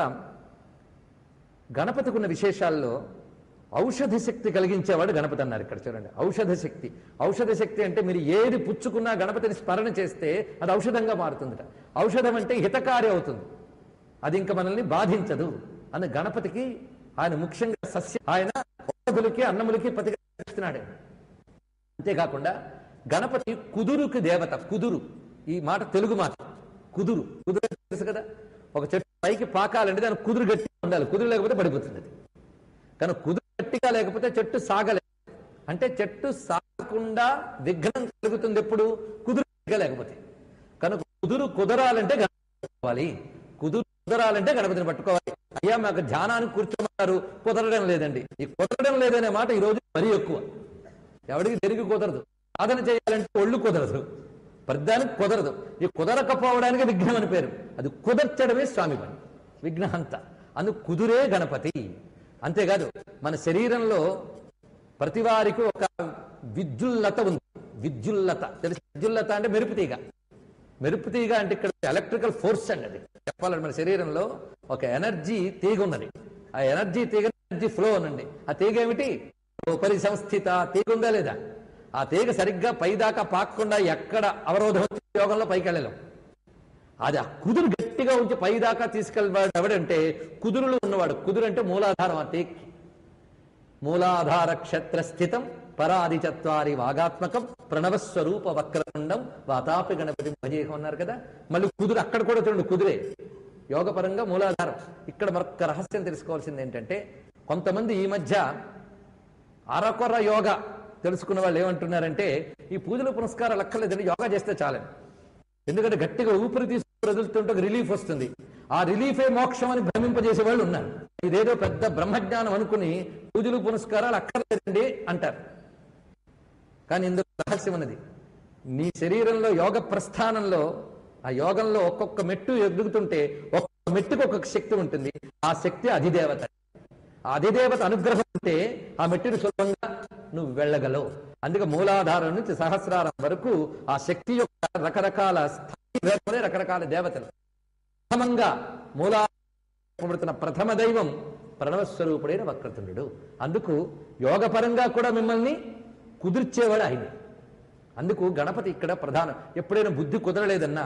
గణపతికి ఉన్న విశేషాల్లో ఔషధ శక్తి కలిగించేవాడు గణపతి అన్నారు ఇక్కడ చూడండి ఔషధ శక్తి ఔషధ శక్తి అంటే మీరు ఏది పుచ్చుకున్నా గణపతిని స్మరణ చేస్తే అది ఔషధంగా మారుతుందట ఔషధం అంటే హితకారి అవుతుంది అది ఇంకా మనల్ని బాధించదు అని గణపతికి ఆయన ముఖ్యంగా సస్య ఆయన ఔషధులకి అన్నములకి ప్రతిఘటిస్తున్నాడు అంతేకాకుండా గణపతి కుదురుకి దేవత కుదురు ఈ మాట తెలుగు మాట కుదురు కుదురు అంటే తెలుసు కదా ఒక చెట్టు పైకి పాకాలంటే దాని కుదురు గట్టిగా ఉండాలి కుదురు లేకపోతే పడిపోతుంది అది కానీ కుదురు గట్టిగా లేకపోతే చెట్టు సాగలేదు అంటే చెట్టు సాగకుండా విఘ్నం కలుగుతుంది ఎప్పుడు కుదురు గట్టిగా లేకపోతే కనుక కుదురు కుదరాలంటే గణపతి పట్టుకోవాలి కుదురు కుదరాలంటే గణపతిని పట్టుకోవాలి అయ్యా మాకు ధ్యానానికి కూర్చోమన్నారు కుదరడం లేదండి ఈ కుదరడం లేదనే మాట ఈ రోజు మరీ ఎక్కువ ఎవడికి తిరిగి కుదరదు సాధన చేయాలంటే ఒళ్ళు కుదరదు ప్రధానికి కుదరదు ఈ కుదరకపోవడానికి విఘ్నం అని పేరు అది కుదర్చడమే స్వామి పని విఘ్నహంత అందుకు కుదురే గణపతి అంతేకాదు మన శరీరంలో ప్రతి వారికి ఒక విద్యుల్లత ఉంది విద్యుల్లత తెలుసు విద్యుల్లత అంటే మెరుపు తీగ మెరుపు తీగ అంటే ఇక్కడ ఎలక్ట్రికల్ ఫోర్స్ అండి అది చెప్పాలంటే మన శరీరంలో ఒక ఎనర్జీ తీగ ఉన్నది ఆ ఎనర్జీ తీగ ఎనర్జీ ఫ్లో అనండి ఆ తీగ ఏమిటి ఉపరి సంస్థిత తీగ ఉందా లేదా ఆ తీగ సరిగ్గా పైదాకా పాకకుండా ఎక్కడ అవరోధం వచ్చి యోగంలో పైకి వెళ్ళలేం అది ఆ కుదురు గట్టిగా ఉంచి పైదాకా తీసుకెళ్ళవాడు ఎవడంటే కుదురులో ఉన్నవాడు కుదురు అంటే మూలాధారం ఆ తీగకి మూలాధార క్షేత్ర స్థితం పరాది చత్వారి వాగాత్మకం ప్రణవస్వరూప వక్రతుండం వాతాపి గణపతి భజేహం అన్నారు కదా మళ్ళీ కుదురు అక్కడ కూడా చూడండి కుదురే యోగపరంగా మూలాధారం ఇక్కడ మరొక రహస్యం తెలుసుకోవాల్సింది ఏంటంటే కొంతమంది ఈ మధ్య అరకొర యోగ తెలుసుకున్న వాళ్ళు ఏమంటున్నారంటే ఈ పూజలు పునస్కారాలు అక్కర్లేదండి యోగా చేస్తే చాలని ఎందుకంటే గట్టిగా ఊపిరి తీసుకుని వదులుతుంటే ఒక రిలీఫ్ వస్తుంది ఆ రిలీఫే మోక్షం అని భ్రమింపజేసే వాళ్ళు ఉన్నారు ఇదేదో పెద్ద బ్రహ్మజ్ఞానం అనుకుని పూజలు పునస్కారాలు అక్కర్లేదండి అంటారు కానీ ఇందులో రహస్యం ఉన్నది నీ శరీరంలో యోగ ప్రస్థానంలో ఆ యోగంలో ఒక్కొక్క మెట్టు ఎదుగుతుంటే ఒక్కొక్క మెట్టుకు ఒక్కొక్క శక్తి ఉంటుంది ఆ శక్తి అధిదేవత ఆ అధిదేవత అనుగ్రహం ఉంటే ఆ మెట్టుని సులభంగా నువ్వు వెళ్ళగలవు అందుకే మూలాధారం నుంచి సహస్రారం వరకు ఆ శక్తి యొక్క రకరకాల స్థాయి భేదములే రకరకాల దేవతలు ప్రథమంగా మూలాడుతున్న ప్రథమ దైవం ప్రణవస్వరూపుడైన వక్రతుండు అందుకు యోగపరంగా కూడా మిమ్మల్ని కుదిర్చేవాడు ఆయన అందుకు గణపతి ఇక్కడ ప్రధానం ఎప్పుడైనా బుద్ధి కుదరలేదన్నా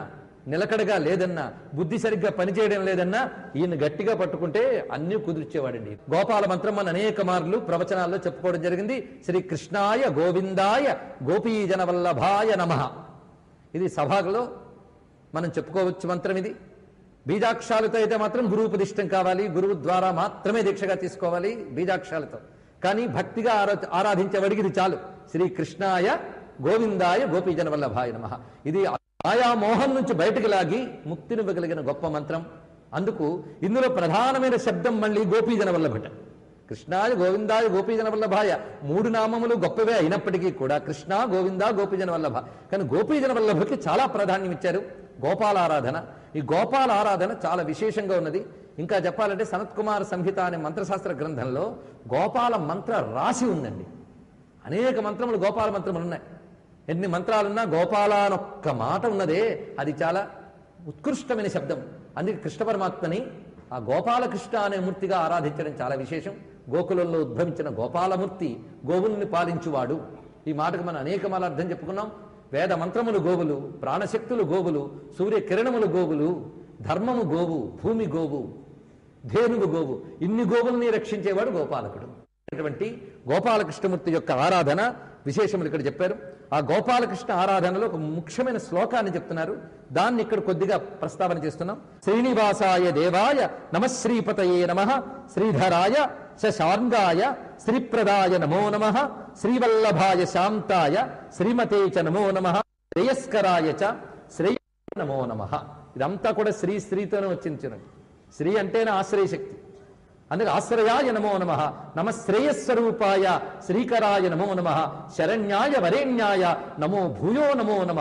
నిలకడగా లేదన్నా బుద్ధి సరిగ్గా పనిచేయడం లేదన్నా ఈయన గట్టిగా పట్టుకుంటే అన్ని కుదిర్చేవాడండి గోపాల మంత్రం మన అనేక మార్లు ప్రవచనాల్లో చెప్పుకోవడం జరిగింది శ్రీ కృష్ణాయ గోవిందాయ గోపీజన వల్లభాయ నమః ఇది సభలో మనం చెప్పుకోవచ్చు మంత్రం ఇది బీజాక్షరాలతో అయితే మాత్రం గురువు ప్రతిష్టం కావాలి గురువు ద్వారా మాత్రమే దీక్షగా తీసుకోవాలి బీజాక్షరాలతో కానీ భక్తిగా ఆరా ఆరాధించేవాడికి ఇది చాలు శ్రీ కృష్ణాయ గోవిందాయ గోపీజన వల్లభాయ నమ ఇది ఆయా మోహం నుంచి బయటకు లాగి ముక్తినివ్వగలిగిన గొప్ప మంత్రం అందుకు ఇందులో ప్రధానమైన శబ్దం మళ్ళీ గోపీజన వల్లభట కృష్ణాయ గోవిందాయ గోపీజన వల్లభాయ మూడు నామములు గొప్పవే అయినప్పటికీ కూడా కృష్ణ గోవింద గోపీజన వల్లభ కానీ గోపీజన వల్లభకి చాలా ప్రాధాన్యం ఇచ్చారు గోపాల ఆరాధన ఈ గోపాల ఆరాధన చాలా విశేషంగా ఉన్నది ఇంకా చెప్పాలంటే సనత్ కుమార సంహిత అనే మంత్రశాస్త్ర గ్రంథంలో గోపాల మంత్ర రాశి ఉందండి అనేక మంత్రములు గోపాల మంత్రములు ఉన్నాయి ఎన్ని మంత్రాలున్నా గోపాల అనొక్క మాట ఉన్నదే అది చాలా ఉత్కృష్టమైన శబ్దం అందుకే కృష్ణ పరమాత్మని ఆ గోపాలకృష్ణ అనే మూర్తిగా ఆరాధించడం చాలా విశేషం గోకులంలో ఉద్భవించిన గోపాలమూర్తి గోవుల్ని పాలించువాడు ఈ మాటకు మనం అనేకమాల అర్థం చెప్పుకున్నాం వేద మంత్రములు గోవులు ప్రాణశక్తులు గోవులు సూర్య కిరణములు గోవులు ధర్మము గోవు భూమి గోవు ధేనువు గోవు ఇన్ని గోవుల్ని రక్షించేవాడు గోపాలకుడు అటువంటి గోపాలకృష్ణమూర్తి యొక్క ఆరాధన విశేషములు ఇక్కడ చెప్పారు ఆ గోపాలకృష్ణ ఆరాధనలో ఒక ముఖ్యమైన శ్లోకాన్ని చెప్తున్నారు దాన్ని ఇక్కడ కొద్దిగా ప్రస్తావన చేస్తున్నాం శ్రీనివాసాయ దేవాయ నమశ్రీపతయే నమ శ్రీధరాయ శశార్గాయ శ్రీప్రదాయ నమో నమ శ్రీవల్లభాయ శాంతాయ శ్రీమతే చ నమో నమ శ్రేయస్కరాయ చ శ్రేయ నమో నమ ఇదంతా కూడా శ్రీ శ్రీతోనే వచ్చింది చూడండి శ్రీ అంటేనే ఆశ్రయశక్తి అందుకే ఆశ్రయాయ నమో నమ నమ శ్రేయస్వరూపాయ శ్రీకరాయ నమో నమ శరణ్యాయ వరేణ్యాయ నమో భూయో నమో నమ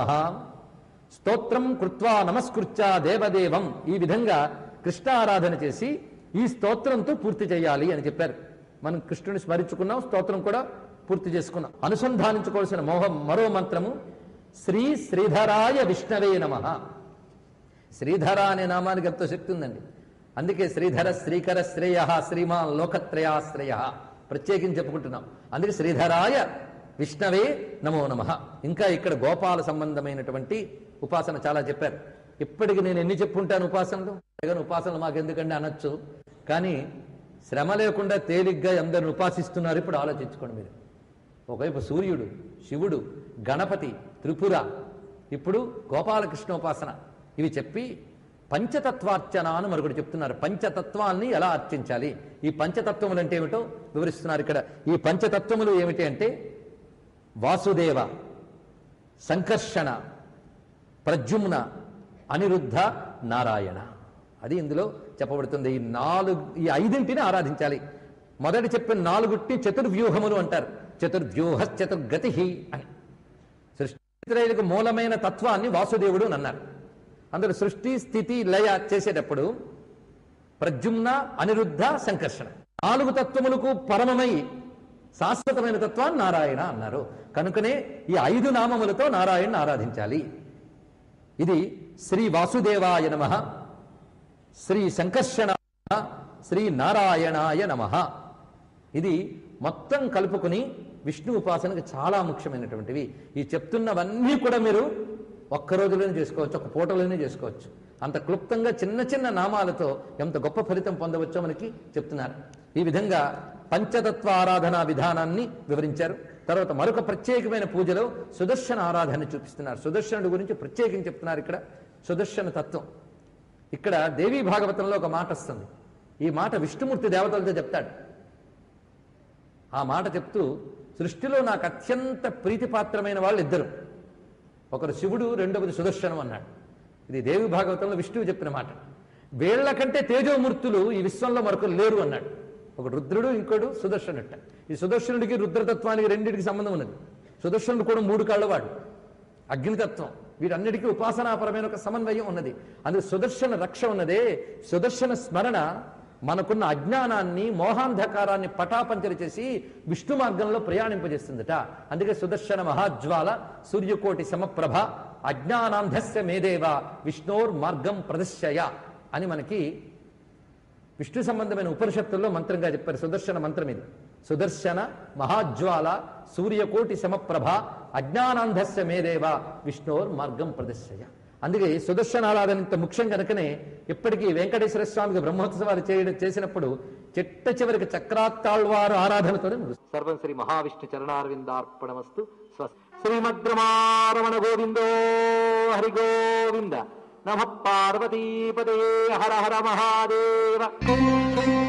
స్తోత్రం కృత్వా నమస్కృత్య దేవదేవం ఈ విధంగా కృష్ణ ఆరాధన చేసి ఈ స్తోత్రంతో పూర్తి చేయాలి అని చెప్పారు మనం కృష్ణుని స్మరించుకున్నాం స్తోత్రం కూడా పూర్తి చేసుకున్నాం అనుసంధానించుకోవాల్సిన మోహం మరో మంత్రము శ్రీ శ్రీధరాయ విష్ణవే నమః శ్రీధర అనే నామానికి ఎంతో శక్తి ఉందండి అందుకే శ్రీధర శ్రీకర శ్రేయ శ్రీమాన్ లోకత్రయాశ్రయ ప్రత్యేకించి చెప్పుకుంటున్నాం అందుకే శ్రీధరాయ విష్ణవే నమో నమ ఇంకా ఇక్కడ గోపాల సంబంధమైనటువంటి ఉపాసన చాలా చెప్పారు ఇప్పటికి నేను ఎన్ని చెప్పుంటాను ఉపాసనలు జగన్ ఉపాసనలు మాకు ఎందుకండి అనొచ్చు కానీ శ్రమ లేకుండా తేలిగ్గా అందరిని ఉపాసిస్తున్నారు ఇప్పుడు ఆలోచించుకోండి మీరు ఒకవైపు సూర్యుడు శివుడు గణపతి త్రిపుర ఇప్పుడు గోపాలకృష్ణ ఉపాసన ఇవి చెప్పి పంచతత్వార్చన అని మరొకటి చెప్తున్నారు పంచతత్వాల్ని ఎలా అర్చించాలి ఈ పంచతత్వములు అంటే ఏమిటో వివరిస్తున్నారు ఇక్కడ ఈ పంచతత్వములు ఏమిటి అంటే వాసుదేవ సంకర్షణ ప్రద్యుమ్న అనిరుద్ధ నారాయణ అది ఇందులో చెప్పబడుతుంది ఈ నాలుగు ఈ ఐదింటిని ఆరాధించాలి మొదటి చెప్పిన నాలుగుట్టి చతుర్వ్యూహములు అంటారు చతుర్వ్యూహ చతుర్గతి అని సృష్టికి మూలమైన తత్వాన్ని వాసుదేవుడు అని అన్నారు అందులో సృష్టి స్థితి లయ చేసేటప్పుడు ప్రద్యుమ్న అనిరుద్ధ సంకర్షణ నాలుగు తత్వములకు పరమమై శాశ్వతమైన తత్వాన్ని నారాయణ అన్నారు కనుకనే ఈ ఐదు నామములతో నారాయణ ఆరాధించాలి ఇది శ్రీ వాసుదేవాయ నమ శ్రీ సంకర్షణ శ్రీ నారాయణాయ నమ ఇది మొత్తం కలుపుకుని విష్ణు ఉపాసనకు చాలా ముఖ్యమైనటువంటివి ఈ చెప్తున్నవన్నీ కూడా మీరు ఒక్క రోజులోనే చేసుకోవచ్చు ఒక పూటలోనే చేసుకోవచ్చు అంత క్లుప్తంగా చిన్న చిన్న నామాలతో ఎంత గొప్ప ఫలితం పొందవచ్చో మనకి చెప్తున్నారు ఈ విధంగా పంచతత్వ ఆరాధనా విధానాన్ని వివరించారు తర్వాత మరొక ప్రత్యేకమైన పూజలో సుదర్శన ఆరాధన చూపిస్తున్నారు సుదర్శనుడి గురించి ప్రత్యేకించి చెప్తున్నారు ఇక్కడ సుదర్శన తత్వం ఇక్కడ దేవీ భాగవతంలో ఒక మాట వస్తుంది ఈ మాట విష్ణుమూర్తి దేవతలతో చెప్తాడు ఆ మాట చెప్తూ సృష్టిలో నాకు అత్యంత ప్రీతిపాత్రమైన వాళ్ళు ఇద్దరు ఒకరు శివుడు రెండవది సుదర్శనం అన్నాడు ఇది దేవి భాగవతంలో విష్ణువు చెప్పిన మాట వీళ్ళకంటే తేజోమూర్తులు ఈ విశ్వంలో మరొకరు లేరు అన్నాడు ఒక రుద్రుడు ఇంకోడు సుదర్శనుట ఈ సుదర్శనుడికి రుద్రతత్వానికి రెండింటికి సంబంధం ఉన్నది సుదర్శనుడు కూడా మూడు కాళ్ళవాడు అగ్నితత్వం వీటన్నిటికీ ఉపాసనాపరమైన ఒక సమన్వయం ఉన్నది అందుకు సుదర్శన రక్ష ఉన్నదే సుదర్శన స్మరణ మనకున్న అజ్ఞానాన్ని మోహాంధకారాన్ని పటాపంచలు చేసి విష్ణు మార్గంలో ప్రయాణింపజేస్తుందట అందుకే సుదర్శన మహాజ్వాల సూర్యకోటి సమప్రభ అజ్ఞానాంధస్య మేదేవ విష్ణోర్ మార్గం ప్రదర్శయ అని మనకి విష్ణు సంబంధమైన ఉపనిషత్తుల్లో మంత్రంగా చెప్పారు సుదర్శన మంత్రం ఇది సుదర్శన మహాజ్వాల సూర్యకోటి సమప్రభ అజ్ఞానాంధస్య మేదేవ విష్ణోర్ మార్గం ప్రదర్శయ అందుకే సుదర్శనారాధన ఇంత ముఖ్యం కనుకనే ఇప్పటికీ వెంకటేశ్వర స్వామికి బ్రహ్మోత్సవాలు చేయడం చేసినప్పుడు చిట్ట చివరికి చక్రాత్తాళ్వారు ఆరాధనతోనే ముగుస్తుంది
సర్వం శ్రీ మహావిష్ణు చరణారవిందార్పణమస్తు స్వస్తి శ్రీమద్రమారమణ గోవిందో హరి గోవింద నమ పార్వతీపదే హర హర మహాదేవ